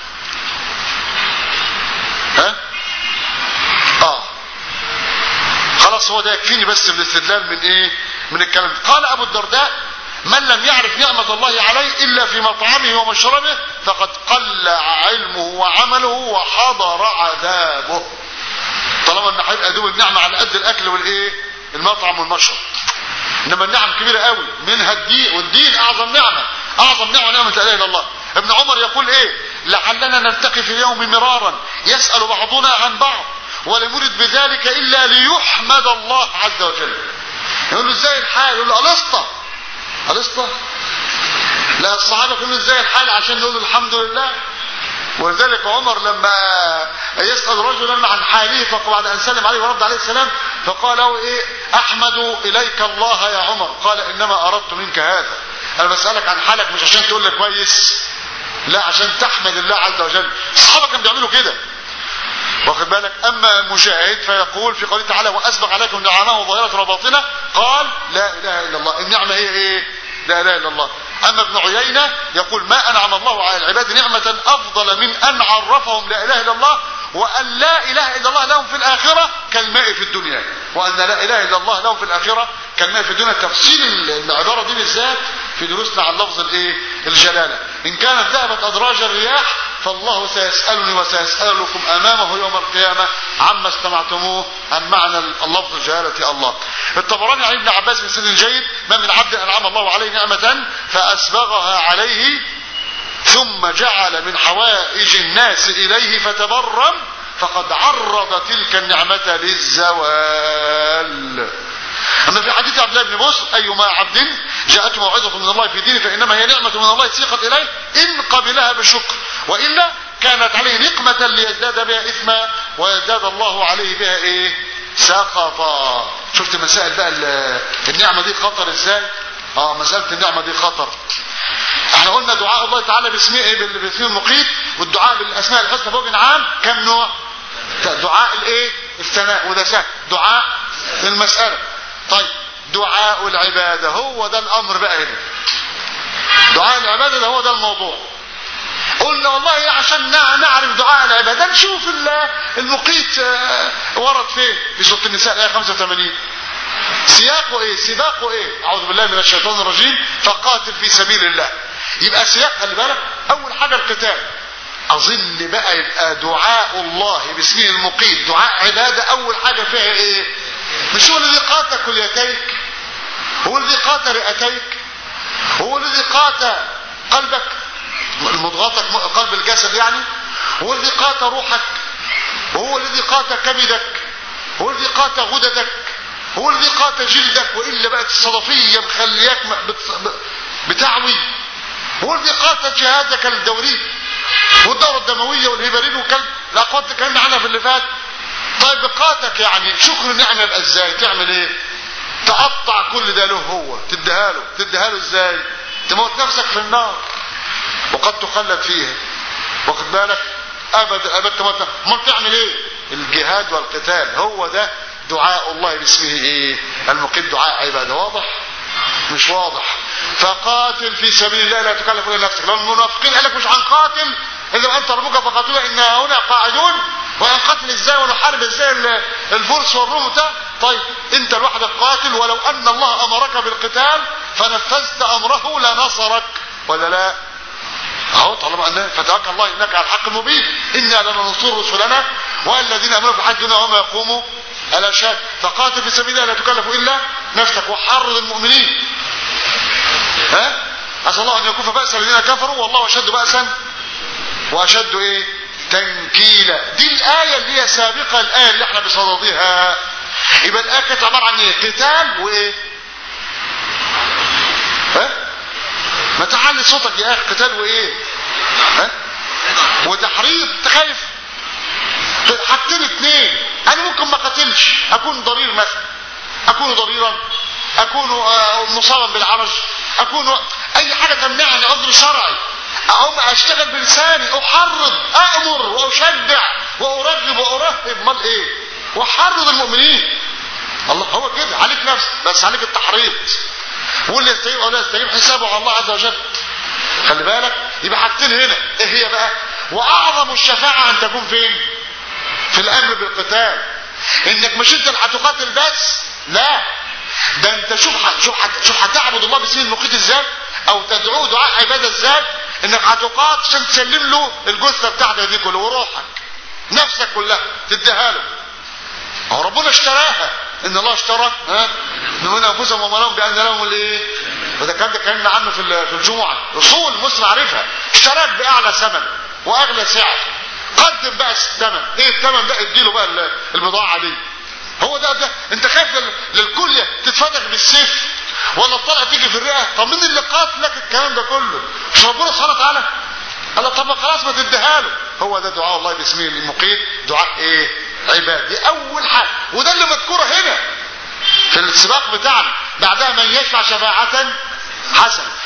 ها اه خلاص هو ده يكفيني بس الاستدلال من ايه من الكلام قال ابو الدرداء من لم يعرف نعمة الله عليه إلا في مطعمه ومشربه فقد قل علمه وعمله وحضر عذابه طالما ان هيبقى دوب النعمة على قد الأكل والإيه المطعم والمشرب إنما النعم كبيرة قوي منها الدين والدين أعظم نعمة أعظم نعمة نعمة لا إله إلا الله ابن عمر يقول إيه لعلنا نلتقي في اليوم مرارا يسأل بعضنا عن بعض ولم يرد بذلك إلا ليحمد الله عز وجل يقول له ازاي الحال يقول له ألسطة ألسطة لا الصحابة كانوا ازاي الحال عشان نقول الحمد لله ولذلك عمر لما يسأل رجلا عن حاله فبعد أن سلم عليه ورد عليه السلام فقال له إيه أحمد إليك الله يا عمر قال إنما أردت منك هذا انا بسالك عن حالك مش عشان تقول لي كويس لا عشان تحمد الله عز وجل الصحابه كانوا بيعملوا كده واخد بالك اما المشاهد فيقول في قوله تعالى واسبغ عليكم نعمه ظاهره وباطنه قال لا اله الا الله النعمه هي ايه لا اله الا الله اما ابن عيينه يقول ما انعم الله على العباد نعمه افضل من ان عرفهم لا اله الا الله وان لا اله الا الله لهم في الاخره كالماء في الدنيا وان لا اله الا الله لهم في الاخره كالماء في الدنيا تفصيل العباره دي بالذات في دروسنا عن لفظ الايه الجلاله ان كانت ذهبت ادراج الرياح فالله سيسالني وسيسالكم امامه يوم القيامه عما استمعتموه عن معنى اللفظ جلاله الله الطبراني عن ابن عباس بن سن جيد ما من عبد انعم الله عليه نعمه فاسبغها عليه ثم جعل من حوائج الناس اليه فتبرم فقد عرض تلك النعمه للزوال أما في حديث عبد الله بن بصر أيما عبد جاءته موعظة من الله في دينه فإنما هي نعمة من الله سيقت إليه إن قبلها بالشكر وإلا كانت عليه نقمة ليزداد بها إثما ويزداد الله عليه بها إيه سقطا شفت مسائل بقى النعمة دي خطر إزاي اه مسألة النعمة دي خطر احنا قلنا دعاء الله تعالى باسمه باسمه المقيت والدعاء بالاسماء الحسنى فوق عام كم نوع دعاء الايه الثناء وده سهل دعاء المسألة طيب دعاء العبادة هو ده الامر بقى هنا دعاء العبادة ده هو ده الموضوع قلنا والله عشان نعرف دعاء العبادة نشوف المقيت ورد فين في سورة النساء الآية 85 سياقه ايه سباقه ايه اعوذ بالله من الشيطان الرجيم فقاتل في سبيل الله يبقى سياق خلي بالك اول حاجة القتال اظن بقى يبقى دعاء الله باسمه المقيت دعاء عبادة اول حاجة فيها ايه مش هو الذي قات كليتيك هو الذي قات رئتيك هو الذي قات قلبك المضغطك قلب الجسد يعني هو الذي قات روحك وهو الذي قات كبدك هو الذي قات غددك هو الذي قات جلدك والا بقت الصدفيه مخلياك بتعوي هو الذي قات جهازك الدوري والدوره الدمويه والهبارين والكلب الاقوات اللي اتكلمنا عنها في اللي فات طيب بقاتك يعني شكر النعمه يبقى ازاي تعمل ايه تقطع كل ده له هو تديها له تديها له ازاي تموت نفسك في النار وقد تخلد فيها واخد بالك ابد ابد تموت امال تعمل ايه الجهاد والقتال هو ده دعاء الله باسمه ايه المقيم دعاء عباده واضح مش واضح فقاتل في سبيل الله لا تكلف الا نفسك لو المنافقين قال لك مش هنقاتل اذا انت ربك فقاتلوا انا هنا قاعدون وهنقاتل ازاي ونحارب ازاي الفرس والروم ده طيب انت لوحدك قاتل ولو ان الله امرك بالقتال فنفذت امره لنصرك ولا لا اهو طالما ان فتوكل الله انك على الحق المبين انا لننصر رسلنا والذين امنوا بحجنا وما يقوموا الا شك فقاتل في سبيل الله لا تكلف الا نفسك وحرض المؤمنين ها اسال الله ان يكف باس الذين كفروا والله اشد باسا واشد ايه تنكيلا دي الايه اللي هي سابقه الايه اللي احنا بصددها يبقى الايه كانت عباره عن ايه قتال وايه ها ما تعلي صوتك يا اخي قتال وايه ها وتحريض تخايف حاجتين اتنين انا ممكن ما قتلش اكون ضرير مثلا اكون ضريرا اكون مصابا بالعرج اكون اي حاجه تمنعني عذر شرعي اقوم اشتغل بلساني احرض امر واشجع وارغب وارهب امال ايه واحرض المؤمنين الله هو كده عليك نفسك بس عليك التحريض واللي يستجيب او لا يستجيب حسابه على الله عز وجل خلي بالك يبقى حاجتين هنا ايه هي بقى واعظم الشفاعه ان تكون فين في الامر بالقتال انك مش انت اللي هتقاتل بس لا ده انت شوف شوف شوف هتعبد الله باسم المقيت ازاي او تدعوه دعاء عباده ازاي انك هتقاتل عشان تسلم له الجثه بتاعتك دي كلها وروحك نفسك كلها تديها له هو ربنا اشتراها ان الله اشترى ها من انفسهم وما لهم بان لهم الايه وده كان ده كلامنا عنه في في الجمعه اصول مسلم عارفها اشتراك باعلى ثمن واغلى سعر قدم بقى الثمن ايه الثمن ده اديله بقى البضاعه دي هو ده ده انت خايف للكليه تتفتح بالسيف ولا الطلقه تيجي في الرئه طب مين اللي قاتلك الكلام ده كله مش ربنا سبحانه وتعالى قال طب خلاص ما تديها له هو ده دعاء الله باسمه المقيت دعاء ايه عباد دي اول حاجه وده اللي مذكوره هنا في السباق بتاعنا بعدها من يشفع شفاعه حسنه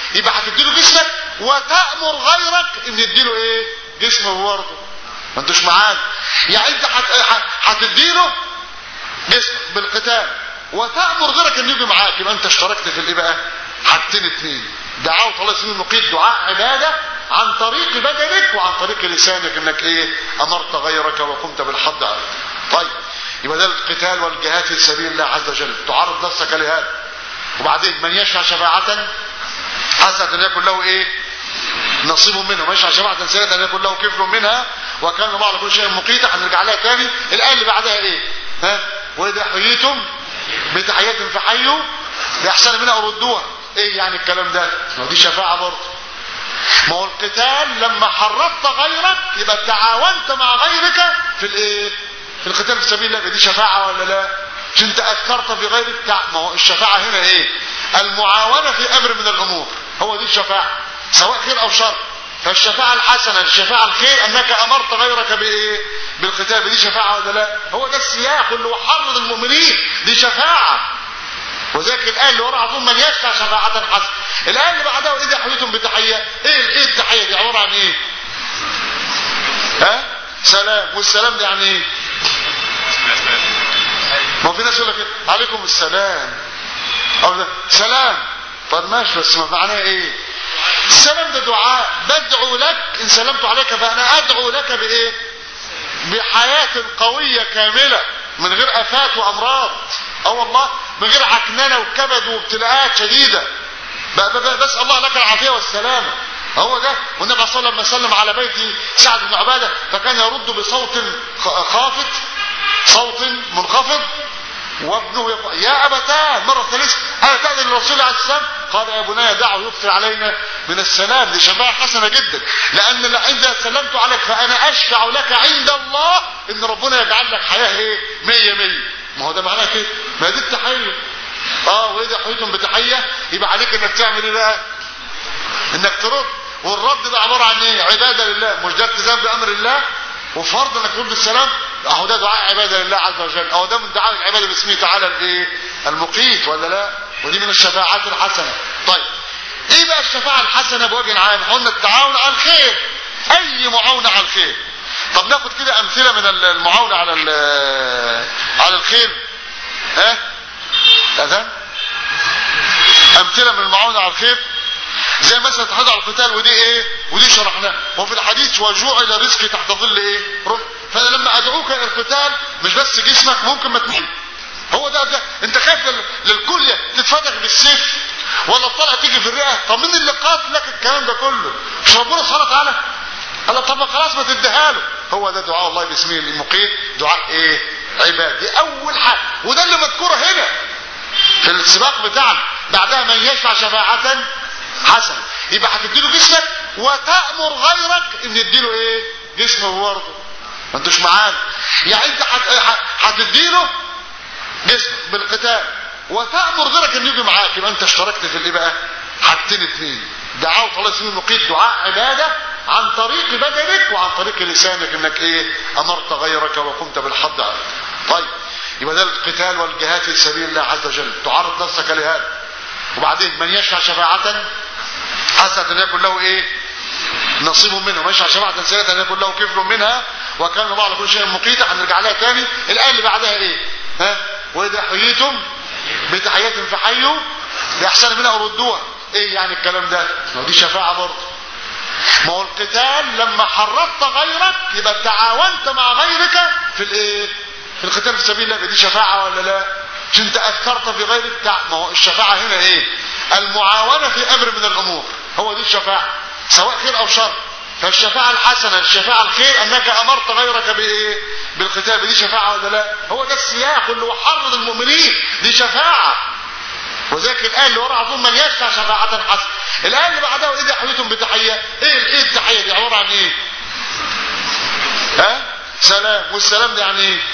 يبقى هتديله جسمك وتأمر غيرك ان يديله ايه جسمه برضه ما انتوش معانا يعني انت هت- ه- هتديله جسمك بالقتال وتأمر غيرك انه يجي معاك يبقى انت اشتركت في الايه بقى حاجتين اتنين دعوة الله اسمه المقيت دعاء عبادة عن طريق بدنك وعن طريق لسانك انك ايه امرت غيرك وقمت بالحض عليه طيب يبقى ده القتال والجهاد في سبيل الله عز وجل تعرض نفسك لهذا وبعدين من يشفع شفاعة حسنة ان يكن له ايه نصيب منها من يشفع شفاعة سيئة ان يكن له كفل منها وكان الله على كل شيء مقيتا هنرجع لها تاني الآية اللي بعدها ايه ها وإذا حييتم بتحية فحيوا بأحسن منها ردوها ايه يعني الكلام ده ما هو دي شفاعة برضه ما هو القتال لما حرضت غيرك يبقى تعاونت مع غيرك في الايه في القتال في سبيل الله دي شفاعة ولا لا مش انت اذكرت في غيرك تع... ما هو الشفاعة هنا ايه المعاونة في امر من الامور هو دي الشفاعة سواء خير او شر فالشفاعة الحسنة الشفاعة الخير انك امرت غيرك بايه بالقتال دي شفاعة ولا لا هو ده السياق اللي هو حرض المؤمنين دي شفاعة وذلك الآية اللي وراها طول من يشفع شفاعة حسنة الآية اللي بعدها وإذا حييتم بتحية إيه إيه التحية دي عبارة عن إيه ها سلام والسلام ده يعني إيه ما في ناس يقول لك إيه؟ عليكم السلام أو ده سلام طب ماشي بس ما معناه إيه السلام ده دعاء بدعو لك إن سلمت عليك فأنا أدعو لك بإيه بحياة قوية كاملة من غير افات وامراض اه والله من غير عكننه وكبد وابتلاءات شديده ب- ب- بسال الله لك العافيه والسلامه هو ده والنبي صلى الله عليه وسلم سلم على بيت سعد بن عباده فكان يرد بصوت خ- خافت صوت منخفض وابنه يقول يا ابتاه مره ثالثه انا تاذن للرسول عليه السلام قال يا بني دعه يكثر علينا من السلام دي شفاعه حسنه جدا لان عند سلمت عليك فانا اشفع لك عند الله ان ربنا يجعل لك حياه ايه 100 100 ما هو ده معناه كده ما دي التحيه اه واذا حييتم بتحيه يبقى عليك انك تعمل ايه بقى انك ترد والرد ده عباره عن ايه عباده لله مش ده التزام بامر الله وفرض انك ترد السلام اهو ده دعاء عباده لله عز وجل اهو ده من دعاء العباده باسمه تعالى الايه المقيت ولا لا ودي من الشفاعات الحسنه طيب ايه بقى الشفاعه الحسنه بوجه عام قلنا التعاون على الخير اي معاونه على الخير طب ناخد كده امثله من المعاونه على ال- على الخير ها اذان امثله من المعاونه على الخير زي مثلا تحضر على القتال ودي ايه ودي شرحناها وفي الحديث وجوعل رزقي تحت ظل ايه رب فانا لما ادعوك الى القتال مش بس جسمك ممكن ما تموت هو ده, ده انت خايف لل- للكليه تتفتح بالسيف ولا الطلقه تيجي في الرئه طب مين اللي قاتل لك الكلام ده كله مش ربنا سبحانه وتعالى قال طب ما خلاص ما تديها له هو ده دعاء الله باسمه المقيت دعاء ايه عباد دي اول حاجه وده اللي مذكوره هنا في السباق بتاعنا بعدها من يشفع شفاعة حسنة يبقى هتديله جسمك وتأمر غيرك ان يديله ايه جسمه برضه ما انتوش معانا يعني انت هت- ه- هتديله جسمك بالقتال وتأمر غيرك ان يجي معاك يبقى انت اشتركت في الايه بقى حاجتين اتنين دعوة الله اسمه المقيت دعاء عبادة عن طريق بدنك وعن طريق لسانك انك ايه امرت غيرك وقمت بالحض عليه طيب يبقى ده القتال والجهاد في سبيل الله عز وجل تعرض نفسك لهذا وبعدين من يشفع شفاعة حسنة ان يكن له ايه نصيب منها من يشفع شفاعة سيئة ان يكن له كفل منها وكان الله على كل شيء مقيتا هنرجع لها تاني الآية اللي بعدها ايه ها واذا حييتم بتحية فحيوا بأحسن منها ردوها ايه يعني الكلام ده ما هو دي شفاعة برضه ما هو القتال لما حرضت غيرك يبقى تعاونت مع غيرك في الايه في القتال في سبيل الله دي شفاعة ولا لا مش انت اذكرت في غيرك تع... ما هو الشفاعة هنا ايه المعاونة في امر من الامور هو دي الشفاعة سواء خير او شر فالشفاعة الحسنة الشفاعة الخير انك امرت غيرك بايه بالقتال دي شفاعة ولا لا هو ده السياق اللي هو حرض المؤمنين دي شفاعة وذلك الآية اللي وراها طول من يشفع شفاعة حسنة الآية اللي بعدها وإذا حييتم بتحية إيه إيه التحية دي عبارة عن إيه ها سلام والسلام ده يعني إيه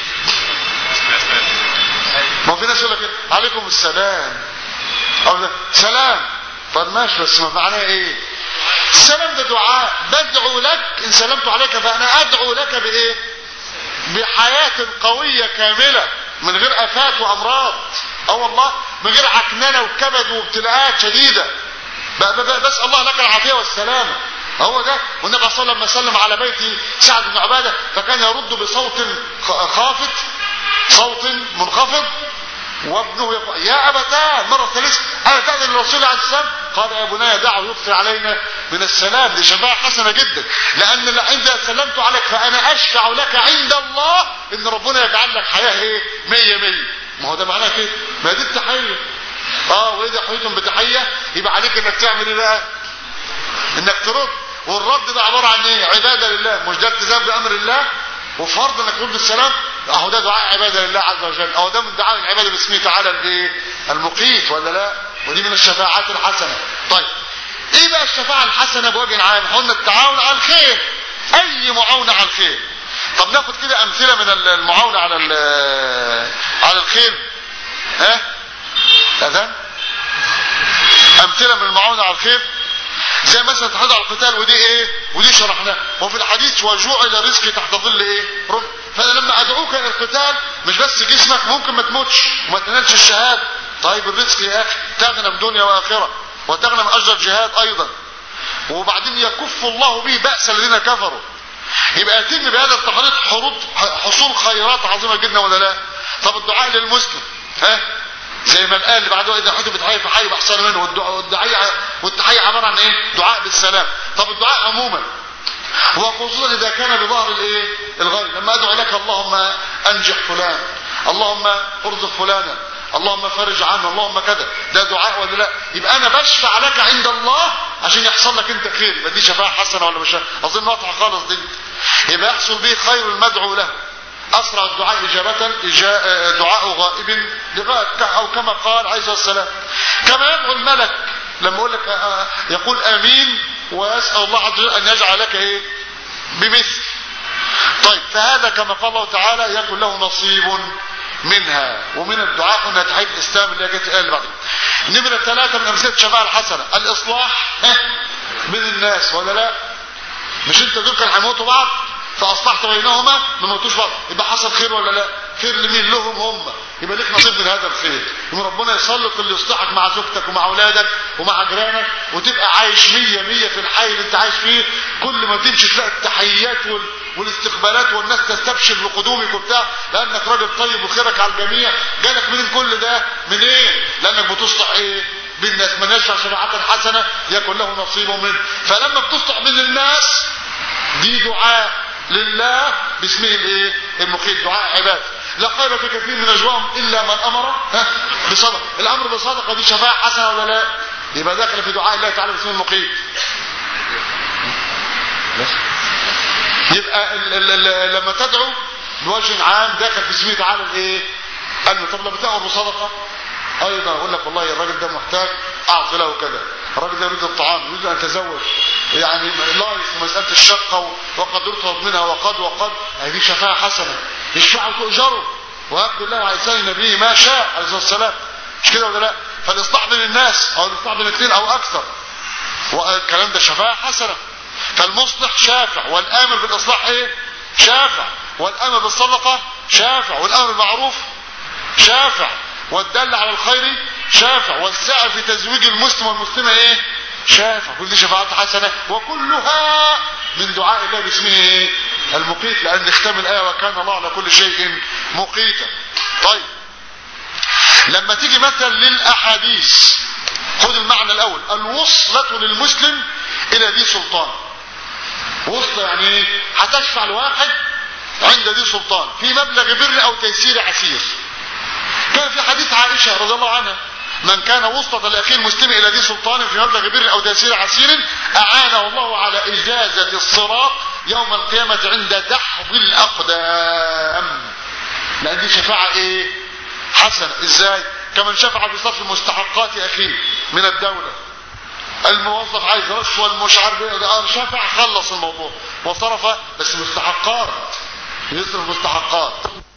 ما هو في ناس يقول لك إيه؟ عليكم السلام أو ده سلام طب ماشي بس ما معناه إيه السلام ده دعاء بدعو لك إن سلمت عليك فأنا أدعو لك بإيه بحياة قوية كاملة من غير افات وامراض اه والله من غير عكننه وكبد وابتلاءات شديده بقى بقى بس الله لك العافيه والسلامه هو ده والنبي صلى الله عليه وسلم سلم على بيت سعد بن عباده فكان يرد بصوت خ- خافت صوت منخفض وابنه يقول يا ابتاه المره الثالثه انا تاذن للرسول عليه السلام قال يا بني دعه يكثر علينا من السلام دي شفاعه حسنه جدا لان عند سلمت عليك فانا اشفع لك عند الله ان ربنا يجعل لك حياه ايه 100 100 ما هو ده معناه كده ما دي التحيه اه واذا حييتم بتحيه يبقى عليك انك تعمل ايه بقى انك ترد والرد ده عباره عن ايه عباده لله مش ده التزام بامر الله وفرض انك ترد السلام اهو ده دعاء عباده لله عز وجل اهو ده من دعاء العباده باسمه تعالى الايه المقيت ولا لا ودي من الشفاعات الحسنه طيب ايه بقى الشفاعه الحسنه بوجه عام قلنا التعاون على الخير اي معاونه على الخير طب ناخد كده امثله من المعاونه على ال- على الخير ها اذان امثله من المعاونه على الخير زي مثلا تحضر على القتال ودي ايه ودي شرحناها وفي الحديث وجوعل رزقي تحت ظل ايه رمح فانا لما ادعوك الى القتال مش بس جسمك ممكن ما تموتش وما تنالش الشهاده طيب الرزق يا اخي تغنم دنيا واخره وتغنم اجر الجهاد ايضا وبعدين يكف الله به باس الذين كفروا يبقى يتم بهذا التحريض حروض حصول خيرات عظيمه جدا ولا لا طب الدعاء للمسلم ها زي ما قال اللي بعده اذا حدث بتحيي فحي باحسن منه والدعاء والدعاء والتحيه عباره عن ايه دعاء بالسلام طب الدعاء عموما وخصوصا اذا كان بظهر الايه الغيب لما ادعو لك اللهم انجح فلان اللهم ارزق فلانا اللهم فرج عنه اللهم كذا ده دعاء ولا لا يبقى انا بشفع لك عند الله عشان يحصل لك انت خير يبقى دي شفاعه حسنه ولا مش اظن واضحه خالص دي يبقى يحصل به خير المدعو له اسرع الدعاء اجابه إجا... دعاء غائب لغايه او كما قال عليه الصلاه والسلام كما يدعو الملك لما يقول لك آه، يقول امين ويسال الله عز وجل ان يجعل لك ايه بمثل طيب فهذا كما قال الله تعالى يكن له نصيب منها ومن الدعاء قلنا تحيه الاسلام اللي جت قال بعد نمره ثلاثه من امثله الشفاعه الحسنه الاصلاح ها، بين الناس ولا لا مش انت دول كانوا هيموتوا بعض فاصلحت بينهما ما موتوش بعض يبقى حصل خير ولا لا خير لمين لهم هم يبقى ليك نصيب من هذا الخير يبقى ربنا يسلط اللي يصلحك مع زوجتك ومع اولادك ومع جيرانك وتبقى عايش مية مية في الحي اللي انت عايش فيه كل ما تمشي تلاقي التحيات وال... والاستقبالات والناس تستبشر بقدومك وبتاع لانك راجل طيب وخيرك على الجميع جالك من كل ده من ايه لانك بتصلح ايه بالناس من يشفع شفاعة حسنة يكن له نصيب منه فلما بتصلح بين الناس دي دعاء لله باسمه الايه المقيت دعاء عباد لا خير في كثير من نجواهم الا من امر ها بصدقه الامر بالصدقه دي شفاعه حسنه ولا لا يبقى داخل في دعاء الله تعالى باسمه المقيت يبقى ال ال ال لما تدعو بوجه عام داخل في اسمه تعالى الايه قال طب لما تامر بصدقه ايضا اقول لك والله الراجل ده محتاج اعطي له كذا الراجل ده يريد الطعام يريد ان يتزوج يعني لا في مساله الشقه وقد يطلب منها وقد وقد هذه شفاعه حسنه يشفع تؤجره ويقضي الله على لسان نبيه ما شاء عليه الصلاه والسلام مش كده ولا لا فالاصلاح بين الناس او الاصلاح بين اثنين او اكثر والكلام ده شفاعه حسنه فالمصلح شافع والامر بالاصلاح ايه شافع والامر بالصدقه شافع والامر بالمعروف شافع والدل على الخير شافع والسعي في تزويج المسلم والمسلمه ايه شافع كل دي شفاعات حسنه وكلها من دعاء الله باسمه ايه المقيت لان نختم الايه وكان الله على كل شيء مقيتا طيب لما تيجي مثلا للاحاديث خد المعنى الاول الوصله للمسلم الى ذي سلطان وصله يعني ايه هتشفع لواحد عند ذي سلطان في مبلغ بر او تيسير عسير كان في حديث عائشة رضي الله عنها من كان وسطة لأخيه المسلم إلى ذي سلطان في مبلغ بر أو تيسير عسير أعانه الله على إجازة الصراط يوم القيامة عند دحض الأقدام لأن دي شفاعة إيه حسنة إزاي كمن شفع في صرف مستحقات أخيه من الدولة الموظف عايز رشوة المش عارف ايه شفع خلص الموضوع وصرف بس مستحقات يصرف مستحقات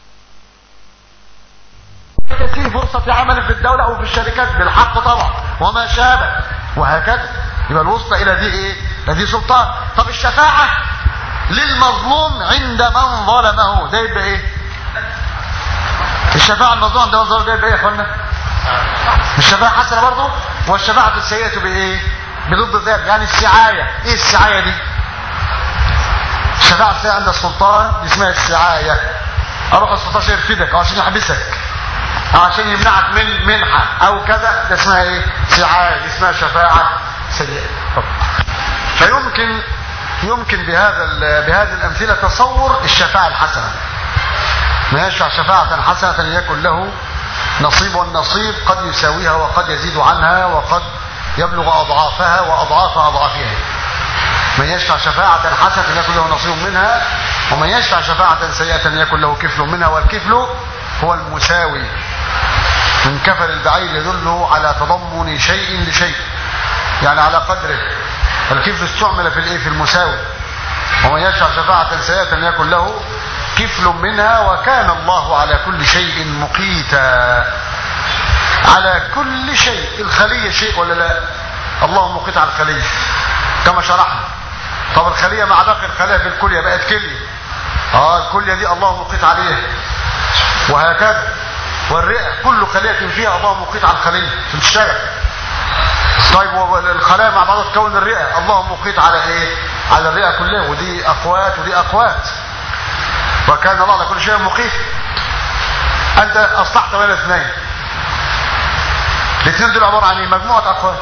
تسير فرصة عمل في الدولة او في الشركات بالحق طبعا وما شابه وهكذا يبقى الوسطى الى دي ايه لدي سلطان طب الشفاعة للمظلوم عند من ظلمه ده يبقى ايه الشفاعة المظلوم عند من ظلمه ده يبقى ايه يا اخوانا الشفاعة حسنة برضه والشفاعة السيئة بايه بضد ذلك يعني السعاية ايه السعاية دي الشفاعة السعاية عند السلطان دي اسمها السعاية اروح السلطان عشان يرفدك او عشان يحبسك او عشان يمنعك من منحة او كذا ده اسمها ايه سعاية دي اسمها شفاعة سيئة طب. فيمكن يمكن بهذا ال- بهذه الامثله تصور الشفاعه الحسنه ما يشفع شفاعه حسنه يكن له نصيب والنصيب قد يساويها وقد يزيد عنها وقد يبلغ اضعافها واضعاف اضعافها من يشفع شفاعة حسنة يكن له نصيب منها ومن يشفع شفاعة سيئة يكن له كفل منها والكفل هو المساوي من كفل البعير يدل على تضمن شيء لشيء يعني على قدره الكفل استعمل في الايه في المساوي ومن يشفع شفاعة سيئة يكن له كفل منها وكان الله على كل شيء مقيتا على كل شيء الخلية شيء ولا لا الله مقيت على الخلية كما شرحنا طب الخلية مع باقي الخلايا في الكلية بقت كلية اه الكلية دي الله مقيت عليها وهكذا والرئة كل خلية فيها الله مقيت على الخلية عشان تشتغل طيب والخلايا مع بعضها تكون الرئة الله مقيت على ايه على الرئة كلها ودي اقوات ودي اقوات وكان الله على كل شيء مقيت انت اصلحت بين اثنين الاثنين دول عبارة عن ايه مجموعة اقوات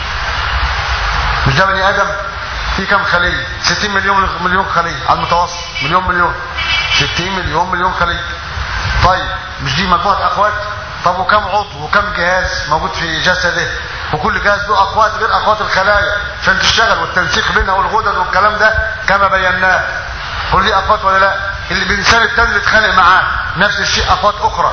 مش ده بني ادم في كم خلية 60 مليون مليون خلية على المتوسط مليون مليون 60 مليون مليون خلية طيب مش دي مجموعة اقوات طب وكم عضو وكم جهاز موجود في جسده وكل جهاز له اقوات غير اقوات الخلايا عشان تشتغل والتنسيق بينها والغدد والكلام ده كما بيناه قول لي اقوات ولا لا اللي الانسان التاني اللي اتخانق معاه نفس الشيء اقوات اخرى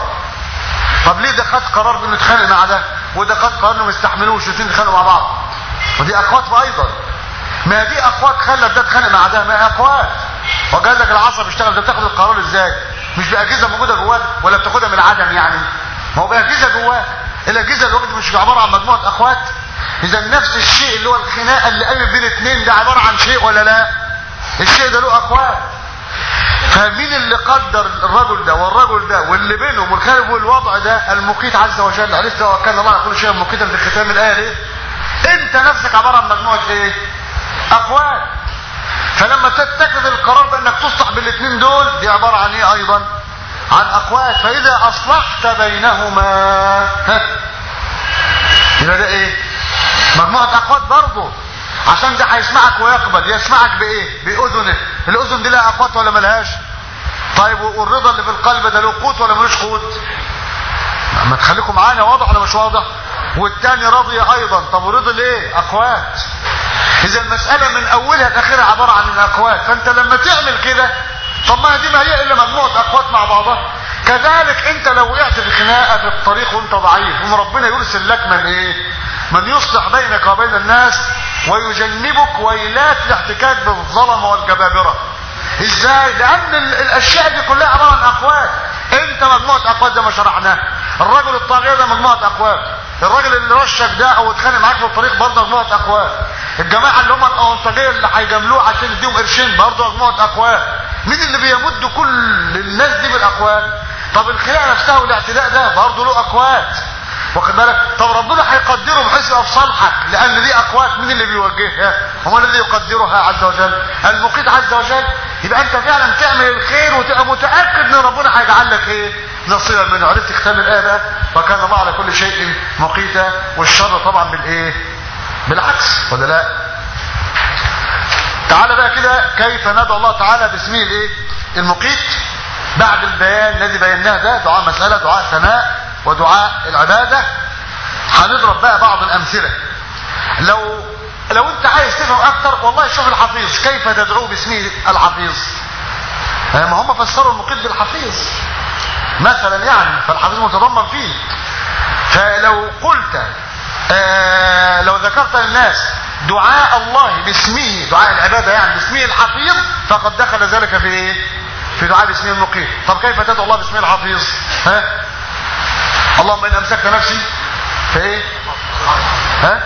طب ليه ده خد قرار انه يتخانق مع ده وده خد قرار انه ما يستحملوش الاثنين يتخانقوا مع بعض ودي اقوات ايضا ما دي اقوات خلت ده يتخانق مع ده ما هي اقوات وقال لك العصب اشتغل ده بتاخد القرار ازاي مش باجهزه موجوده جواه ولا بتاخدها من العدم يعني ما هو باجهزه جواه الاجهزه الوقت مش عباره عن مجموعه اخوات اذا نفس الشيء اللي هو الخناقه اللي قامت بين اثنين ده عباره عن شيء ولا لا الشيء ده له اخوات فمين اللي قدر الرجل ده والرجل ده واللي بينهم والخالف والوضع ده المقيت عز وجل عرفت وكان الله على كل شيء مقيتا في ختام الايه ليه انت نفسك عباره عن مجموعه ايه اقوال فلما تتخذ القرار بانك تصلح بالاثنين دول دي عباره عن ايه ايضا عن اقوال فاذا اصلحت بينهما ها يبقى ده ايه مجموعه اقوال برضه عشان ده هيسمعك ويقبل يسمعك بايه باذنه الاذن دي لها اقوات ولا ملهاش طيب والرضا اللي في القلب ده له قوت ولا ملوش قوت ما تخليكم معانا واضح ولا مش واضح والتاني راضي ايضا طب ورضي ليه اقوات اذا المسألة من اولها لاخرها عبارة عن الاقوات فانت لما تعمل كده طب ما دي ما هي الا مجموعة اقوات مع بعضها كذلك انت لو وقعت في خناقة في الطريق وانت ضعيف وان ربنا يرسل لك من ايه من يصلح بينك وبين الناس ويجنبك ويلات الاحتكاك بالظلمة والجبابرة ازاي لان ال- الاشياء دي كلها عبارة عن اقوات انت مجموعة اقوات زي ما شرحناه الرجل الطاغية ده مجموعة اقوات الراجل اللي رشك ده او اتخانق معاك في الطريق برضه مجموعة اقوات الجماعة اللي هم الاونطاجية اللي هيجاملوه عشان يديهم قرشين برضه مجموعة اقوات مين اللي بيمد كل الناس دي بالاقوات طب الخناقة نفسها والاعتداء ده برضه له اقوات واخد بالك طب ربنا هيقدره بحيث يبقى في صالحك لان دي اقوات مين اللي بيوجهها هو الذي يقدرها عز وجل المقيت عز وجل يبقى انت فعلا تعمل الخير وتبقى متاكد ان ربنا هيجعل لك ايه نصيبا منه عرفت ختام الايه بقى وكان الله على كل شيء مقيتا والشر طبعا بالايه بالعكس ولا لا تعالى بقى كده كيف ندعو الله تعالى باسمه الايه المقيت بعد البيان الذي بيناه ده دعاء مسألة دعاء ثناء ودعاء العبادة هنضرب بقى بعض الأمثلة لو لو انت عايز تفهم اكتر والله شوف الحفيظ كيف تدعوه باسمه الحفيظ ما هم فسروا المقيت بالحفيظ مثلا يعني فالحفيظ متضمن فيه فلو قلت آه لو ذكرت للناس دعاء الله باسمه دعاء العبادة يعني باسمه الحفيظ فقد دخل ذلك في ايه في دعاء باسمه المقيت طب كيف تدعو الله باسمه الحفيظ ها اللهم ان امسكت نفسي فايه ها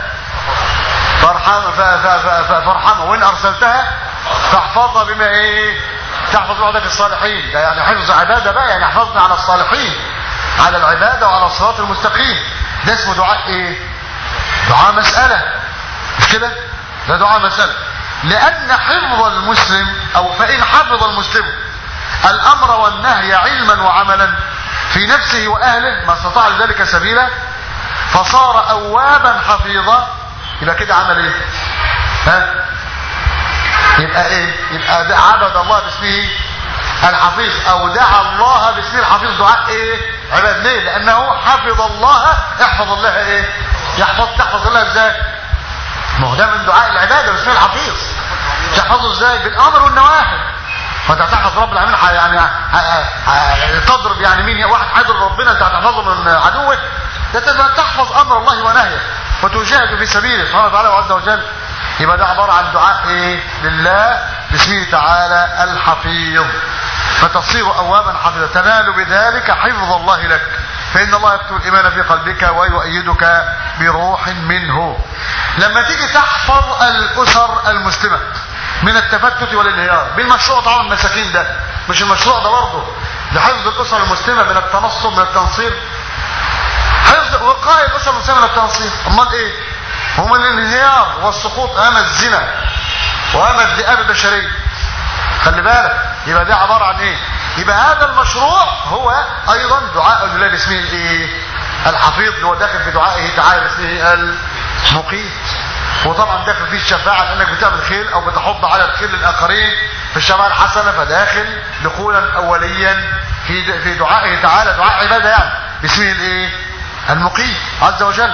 فارحم فارحمها وان ارسلتها فاحفظها بما ايه تحفظ وحدك الصالحين ده يعني حفظ عباده بقى يعني احفظنا على الصالحين على العباده وعلى الصراط المستقيم ده اسمه دعاء ايه دعاء مساله مش كده ده دعاء مسألة لأن حفظ المسلم أو فإن حفظ المسلم الأمر والنهي علما وعملا في نفسه وأهله ما استطاع ذلك سبيلا فصار أوابا حفيظا يبقى كده عمل ايه ها يبقى ايه يبقى ده عبد الله باسمه الحفيظ او دعا الله باسمه الحفيظ دعاء ايه عباد ليه لانه حفظ الله احفظ الله ايه يحفظ تحفظ الله ازاي ما هو ده من دعاء العباده باسمه الحفيظ تحفظه ازاي بالامر والنواهي فانت هتحفظ رب العالمين ح- يعني ه- ه- تضرب يعني مين واحد هيضرب ربنا انت هتحفظه من عدوه ده تبقى تحفظ امر الله ونهيه وتجاهد في سبيله سبحانه وتعالى وعز وجل يبقى ده عباره عن دعاء ايه لله باسمه تعالى الحفيظ فتصير اوابا حفيظا تنال بذلك حفظ الله لك فان الله يكتب الايمان في قلبك ويؤيدك بروح منه لما تيجي تحفظ الاسر المسلمه من التفتت والانهيار بالمشروع طبعا المساكين ده مش المشروع ده برضه لحفظ الاسر المسلمه من التنصب من التنصير حفظ وقاية الأسر المسلمة من التنصير أمال إيه هم الانهيار والسقوط أمام الزنا وأمام الذئاب البشرية خلي بالك يبقى ده عبارة عن إيه يبقى هذا المشروع هو أيضا دعاء الله باسمه الإيه الحفيظ اللي هو داخل في دعائه تعالى باسمه المقيت وطبعا داخل فيه الشفاعة لأنك بتعمل خير أو بتحض على الخير للآخرين في الشفاعة الحسنة فداخل دخولا أوليا في في دعائه تعالى دعاء عبادة يعني باسمه الإيه المقيم عز وجل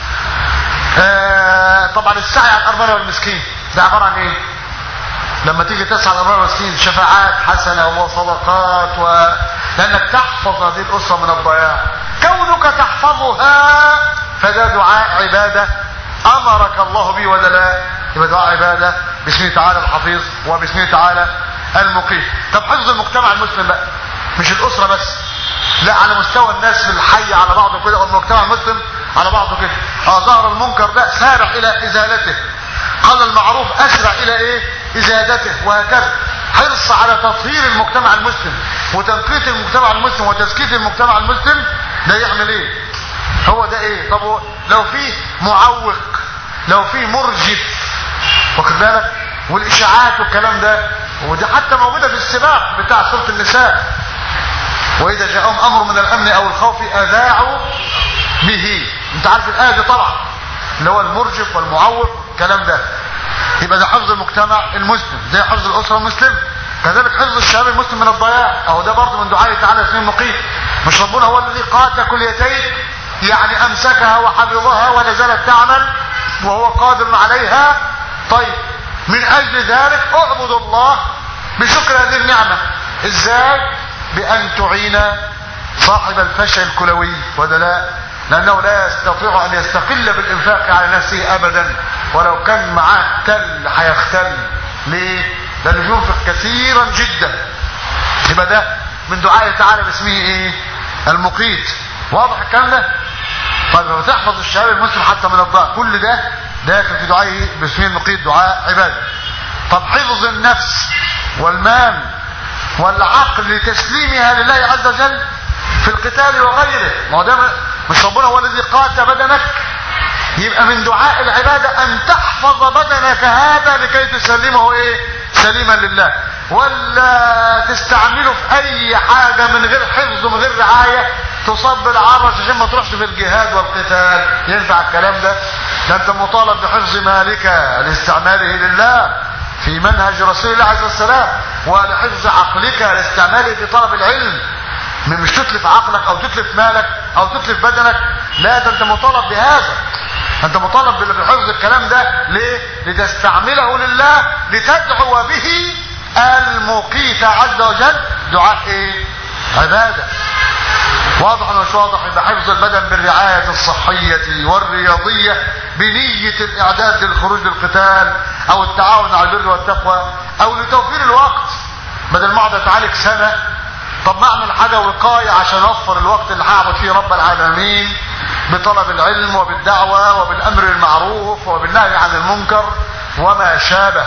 آه طبعا السعي على الأرملة والمسكين ده عبارة عن ايه لما تيجي تسعى على الأرملة والمسكين شفاعات حسنة وصدقات و... لأنك تحفظ هذه الأسرة من الضياع كونك تحفظها فده دعاء عبادة أمرك الله به ولا لا يبقى دعاء عبادة باسمه تعالى الحفيظ وباسمه تعالى المقيم طب حفظ المجتمع المسلم بقى مش الأسرة بس لا على مستوى الناس في الحي على بعضه كده والمجتمع المسلم على بعضه كده اه ظهر المنكر ده سارع الى ازالته قال المعروف اسرع الى ايه ازالته وهكذا حرص على تطهير المجتمع المسلم وتنقية المجتمع المسلم وتزكية المجتمع المسلم ده يعمل ايه هو ده ايه طب هو لو في معوق لو في مرجف واخد بالك والاشاعات والكلام ده ودي حتى موجوده في السباق بتاع سوره النساء واذا جاءهم امر من الامن او الخوف اذاعوا به انت عارف الايه دي طبعا اللي هو المرجف والمعوق الكلام ده يبقى ده حفظ المجتمع المسلم زي حفظ الاسره المسلمه كذلك حفظ الشباب المسلم من الضياع اهو ده برضه من دعائه تعالى اسمه المقيم مش ربنا هو الذي قات كليتين يعني امسكها وحفظها ولا زالت تعمل وهو قادر عليها طيب من اجل ذلك اعبد الله بشكر هذه النعمه ازاي بأن تعين صاحب الفشل الكلوي ولا لا لأنه لا يستطيع أن يستقل بالإنفاق على نفسه أبدا ولو كان معاه تل هيختل ليه؟ لأنه ينفق كثيرا جدا يبقى ده من دعائه تعالى باسمه ايه المقيت واضح الكلام ده طيب لما تحفظ الشباب المسلم حتى من الضعف كل ده داخل في دعائه باسمه المقيت دعاء عباده طب حفظ النفس والمال والعقل لتسليمها لله عز وجل في القتال وغيره ما هو ده مش ربنا هو الذي قات بدنك يبقى من دعاء العبادة ان تحفظ بدنك هذا لكي تسلمه ايه سليما لله ولا تستعمله في اي حاجة من غير حفظ ومن غير رعاية تصاب بالعرش عشان ما تروحش في الجهاد والقتال ينفع الكلام ده ده انت مطالب بحفظ مالك لاستعماله لله في منهج رسول الله عليه السلام ولحفظ عقلك لاستعماله في طلب العلم مش تتلف عقلك او تتلف مالك او تتلف بدنك لا ده انت مطالب بهذا انت مطالب بحفظ الكلام ده ليه لتستعمله لله لتدعو به المقيت عز وجل دعاء ايه عباده واضح ولا مش واضح يبقى حفظ البدن بالرعاية الصحية والرياضية بنية الإعداد للخروج للقتال أو التعاون على البر والتقوى أو لتوفير الوقت بدل ما اقعد اتعالج سنة طب ما اعمل حاجة وقاية عشان اوفر الوقت اللي هعبد فيه رب العالمين بطلب العلم وبالدعوة وبالأمر المعروف وبالنهي عن المنكر وما شابه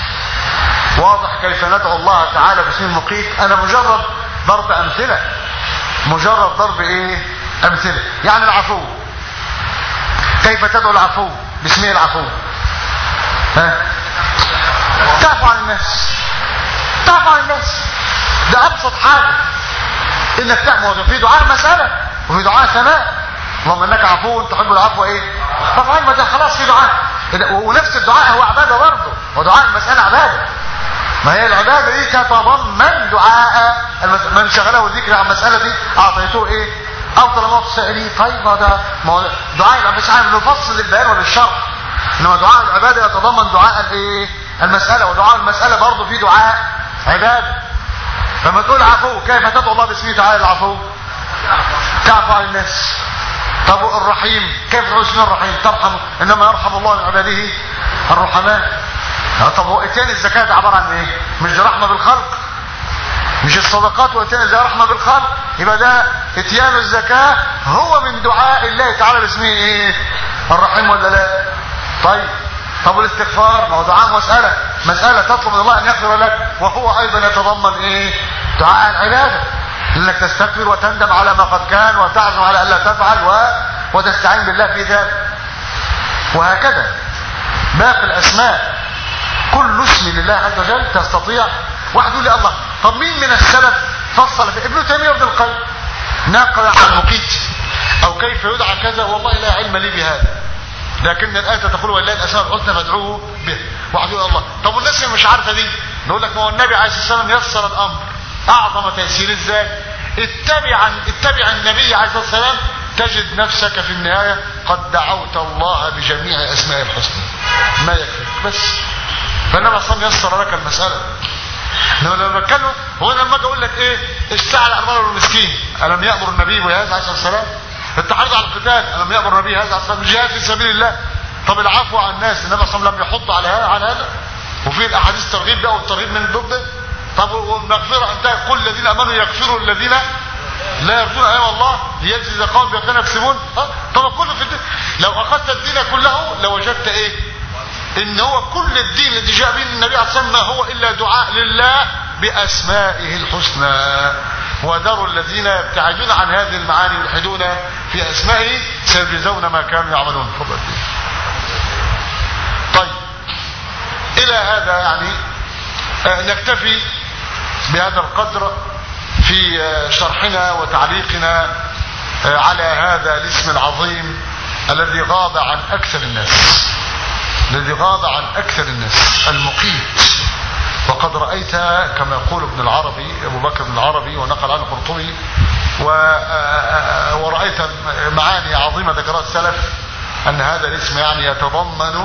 واضح كيف ندعو الله تعالى باسم المقيت انا مجرد ضرب امثله مجرد ضرب ايه امثله يعني العفو كيف تدعو العفو باسمه العفو ها تعفو عن الناس تعفو عن الناس ده ابسط حاجه انك تعمل في دعاء مساله وفي دعاء ثناء اللهم انك عفو تحب العفو ايه طبعا ما ده خلاص في دعاء ونفس الدعاء هو عباده برضه ودعاء المساله عباده ما هي العباده دي تتضمن دعاء المس... من شغله ذكر عن المساله دي اعطيته ايه افضل ما تسالي طيب ما ده ما هو دعاء مش عارف نفصل البيان ولا الشرح انما دعاء العباده يتضمن دعاء الايه المساله ودعاء المساله برضه في دعاء عباده لما تقول عفو كيف تدعو الله باسمه تعالى العفو تعفو عن الناس طب الرحيم كيف تدعو اسمه الرحيم ترحم انما يرحم الله من عباده الرحماء طب هو اتيان الزكاه ده عباره عن ايه مش ده رحمه بالخلق مش الصدقات واتيان ده رحمه بالخلق يبقى ده اتيان الزكاه هو من دعاء الله تعالى باسمه ايه الرحيم ولا لا طيب طب الاستغفار ما هو دعاء مسألة مسألة تطلب من الله أن يغفر لك وهو أيضا يتضمن إيه دعاء العبادة لأنك تستغفر وتندم على ما قد كان وتعزم على ألا تفعل و... وتستعين بالله في ذلك وهكذا باقي الأسماء كل اسم لله عز وجل تستطيع واحد يقول لي الله طب مين من السلف فصل في ابن تيمية وابن القيم نقل عن مقيت أو كيف يدعى كذا والله لا علم لي بهذا لكن الآية تقول ولله الأسماء الحسنى فادعوه به واحد يقول الله طب والناس اللي مش عارفة دي نقول لك ما هو النبي عليه الصلاة والسلام يسر الأمر أعظم تيسير ازاي اتبع اتبع النبي عليه الصلاة والسلام تجد نفسك في النهاية قد دعوت الله بجميع أسماء الحسنى ما يكفي بس فالنبي صلى الله يسر لك المسألة لما لما بتكلم هو انا لما اجي اقول لك ايه الساعه الارمله والمسكين الم يامر النبي بهذا عليه الصلاه والسلام التحرض على القتال الم يامر النبي هذا عليه الصلاه والسلام الجهاد في سبيل الله طب العفو عن الناس النبي صلى الله عليه وسلم لم يحط على هذا على هذا وفي الاحاديث الترغيب بقى والترغيب من ضده طب والمغفره انت كل الذين امنوا يغفروا الذين لا يرجون ايام الله ليجزي قوم بما كانوا يكسبون طب كله في الدين لو اخذت الدين كله لوجدت ايه ان هو كل الدين الذي جاء به النبي عليه الصلاه والسلام ما هو الا دعاء لله باسمائه الحسنى وذروا الذين يبتعدون عن هذه المعاني ويلحدون في اسمائه سيجزون ما كانوا يعملون تفضل طيب الى هذا يعني نكتفي بهذا القدر في شرحنا وتعليقنا على هذا الاسم العظيم الذي غاب عن اكثر الناس الذي غاب عن اكثر الناس المقيت وقد رأيتها كما يقول ابن العربي ابو بكر بن العربي ونقل عنه القرطبي ورأيت معاني عظيمة ذكرها السلف ان هذا الاسم يعني يتضمن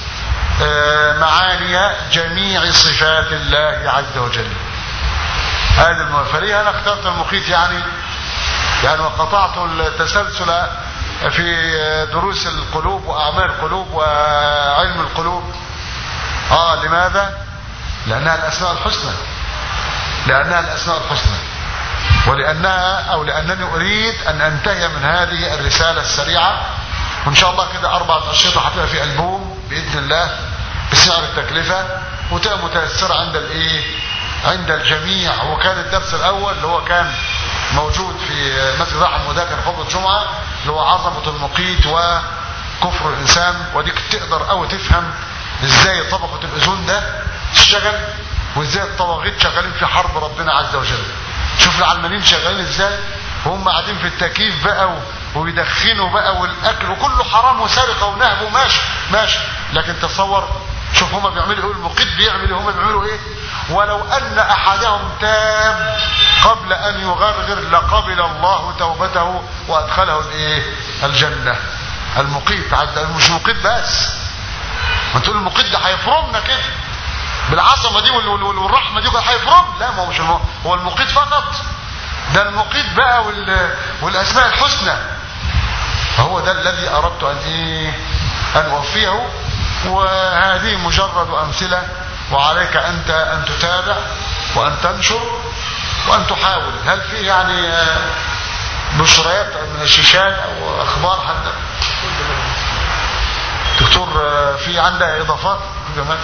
معاني جميع صفات الله عز وجل هذا المفريه انا اخترت المقيت يعني يعني وقطعت التسلسل في دروس القلوب واعمال القلوب وعلم القلوب اه لماذا لانها الاسماء الحسنى لانها الاسماء الحسنى ولانها او لانني اريد ان انتهي من هذه الرساله السريعه وان شاء الله كده اربعه اشرطه هتبقى في البوم باذن الله بسعر التكلفه وتبقى متيسره عند الايه عند الجميع وكان الدرس الاول اللي هو كان موجود في مسجد رحم وده كان خطبه جمعه اللي هو عظمه المقيت وكفر الانسان وديك تقدر او تفهم ازاي طبقه الاذون ده تشتغل وازاي الطواغيت شغالين في حرب ربنا عز وجل شوف العلمانيين شغالين ازاي وهم قاعدين في التكييف بقى ويدخنوا بقى والاكل وكله حرام وسرقه ونهب وماشي ماشي لكن تصور شوف هما بيعملوا ايه المقيت بيعمل ايه هما بيعملوا ايه ولو ان احدهم تاب قبل ان يغرغر لقبل الله توبته وادخله الايه الجنه المقيت عز مش مقيت بس ما تقول المقيت ده هيفرمنا كده بالعظمه دي والرحمه دي هيفرم لا ما هو مش هو المقيت فقط ده المقيت بقى والاسماء الحسنى فهو ده الذي اردت ان ايه ان اوفيه وهذه مجرد امثله وعليك انت ان تتابع وان تنشر وان تحاول هل في يعني بشريات من الشيشان او اخبار حتى دكتور في عندها اضافات جمال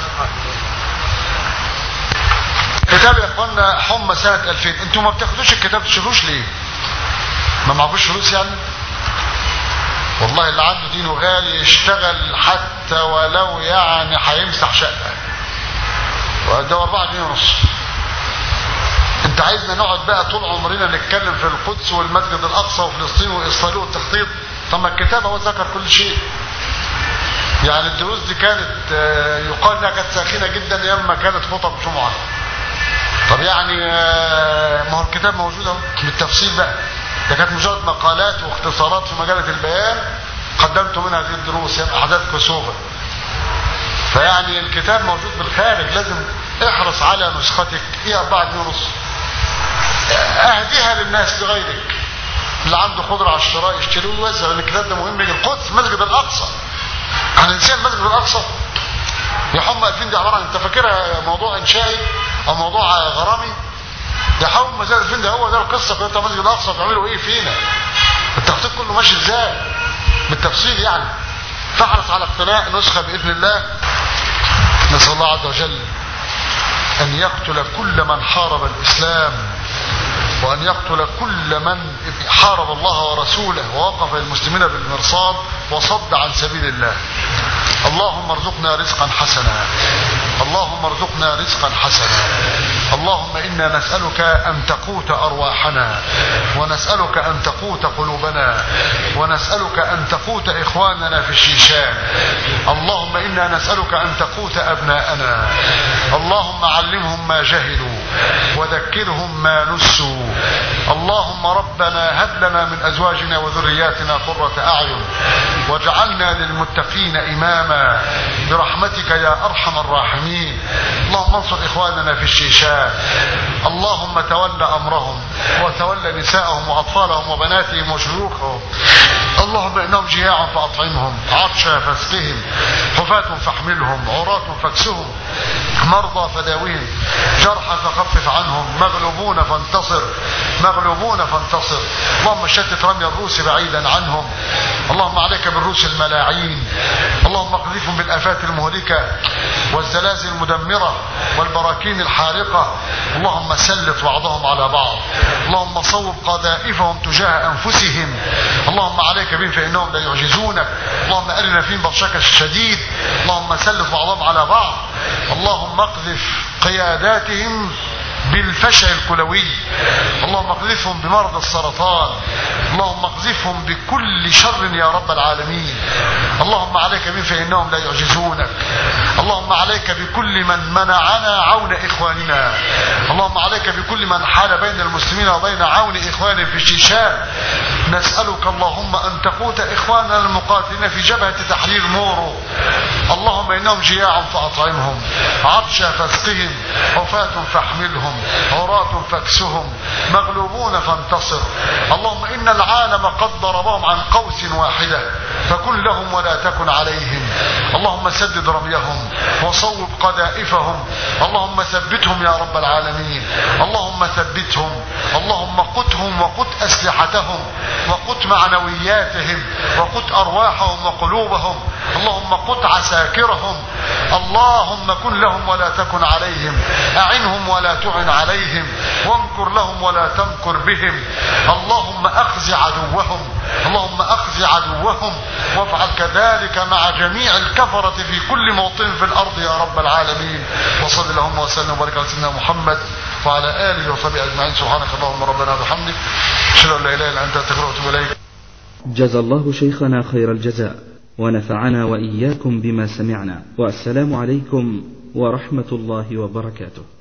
كتاب يا اخوانا حمى سنة 2000 انتوا ما بتاخدوش الكتاب تشتروش ليه ما معكوش فلوس يعني والله اللي عنده دينه غالي يشتغل حتى ولو يعني هيمسح شقه وده 4 جنيه ونص انت عايزنا نقعد بقى طول عمرنا نتكلم في القدس والمسجد الاقصى وفلسطين واسرائيل والتخطيط طب ما الكتاب هو ذكر كل شيء يعني الدروس دي كانت آه، يقال انها كانت ساخنه جدا ايام ما كانت خطب جمعه طب يعني آه، ما هو الكتاب موجود اهو بالتفصيل بقى ده كانت مجرد مقالات واختصارات في مجله البيان قدمت منها هذه الدروس يعني احداث كسوفه فيعني الكتاب موجود بالخارج لازم احرص على نسختك هي 4 جنيه ونص اهديها للناس لغيرك اللي عنده قدره على الشراء يشتريه ويوزع لان الكتاب ده مهم جدا القدس مسجد الاقصى عن انسان مسجد الاقصى يا حم 2000 دي عباره عن انت فاكرها موضوع انشائي او موضوع غرامي يا حم مسجد 2000 ده هو ده القصه كنت مسجد الاقصى بتعملوا ايه فينا التخطيط كله ماشي ازاي بالتفصيل يعني تحرص على اقتناء نسخه باذن الله نسال الله عز وجل ان يقتل كل من حارب الاسلام وأن يقتل كل من حارب الله ورسوله ووقف المسلمين بالمرصاد وصد عن سبيل الله اللهم ارزقنا رزقا حسنا اللهم ارزقنا رزقا حسنا اللهم إنا نسألك أن تقوت أرواحنا ونسألك أن تقوت قلوبنا ونسألك أن تقوت إخواننا في الشيشان اللهم إنا نسألك أن تقوت أبناءنا اللهم علمهم ما جهلوا وذكرهم ما نسوا اللهم ربنا هب لنا من أزواجنا وذرياتنا قرة أعين واجعلنا للمتقين إماما برحمتك يا أرحم الراحمين اللهم انصر إخواننا في الشيشان اللهم تول أمرهم وتول نساءهم وأطفالهم وبناتهم وشيوخهم اللهم إنهم جياع فأطعمهم عطشا فاسقهم حفاة فاحملهم عراة فاكسهم مرضى فداوهم جرحى فخفف عنهم مغلوبون فانتصر مغلوبون فانتصر اللهم شتت رمي الروس بعيدا عنهم اللهم عليك بالروس الملاعين اللهم اقذفهم بالافات المهلكه والزلازل المدمره والبراكين الحارقه اللهم سلط بعضهم على بعض اللهم صوب قذائفهم تجاه انفسهم اللهم عليك بهم فانهم لا يعجزونك اللهم ارنا فيهم بطشك الشديد اللهم سلط بعضهم على بعض اللهم اقذف قياداتهم بالفشل الكلوي اللهم اقذفهم بمرض السرطان اللهم اقذفهم بكل شر يا رب العالمين اللهم عليك بهم فإنهم لا يعجزونك اللهم عليك بكل من منعنا عون إخواننا اللهم عليك بكل من حال بين المسلمين وبين عون إخوانهم في الشيشان نسألك اللهم أن تقوت إخواننا المقاتلين في جبهة تحرير مورو اللهم إنهم جياع فأطعمهم عطشا فاسقهم حفاة فاحملهم عراة فاكسهم مغلوبون فانتصر اللهم إن العالم قد ضربهم عن قوس واحدة فكن لهم ولا تكن عليهم اللهم سدد رميهم وصوب قذائفهم اللهم ثبتهم يا رب العالمين اللهم ثبتهم اللهم قتهم وقت أسلحتهم وقت معنوياتهم وقت أرواحهم وقلوبهم اللهم قت عساكرهم اللهم كن لهم ولا تكن عليهم أعنهم ولا تعن عليهم وامكر لهم ولا تمكر بهم اللهم أخز عدوهم اللهم أخز عدوهم وافعل كذلك مع جميع الكفرة في كل موطن في الأرض يا رب العالمين وصل اللهم وسلم وبارك على سيدنا محمد وعلى آله وصحبه أجمعين سبحانك اللهم ربنا وبحمدك أشهد أن لا إله إلا أنت أستغفرك وأتوب إليك جزى الله شيخنا خير الجزاء ونفعنا وإياكم بما سمعنا والسلام عليكم ورحمة الله وبركاته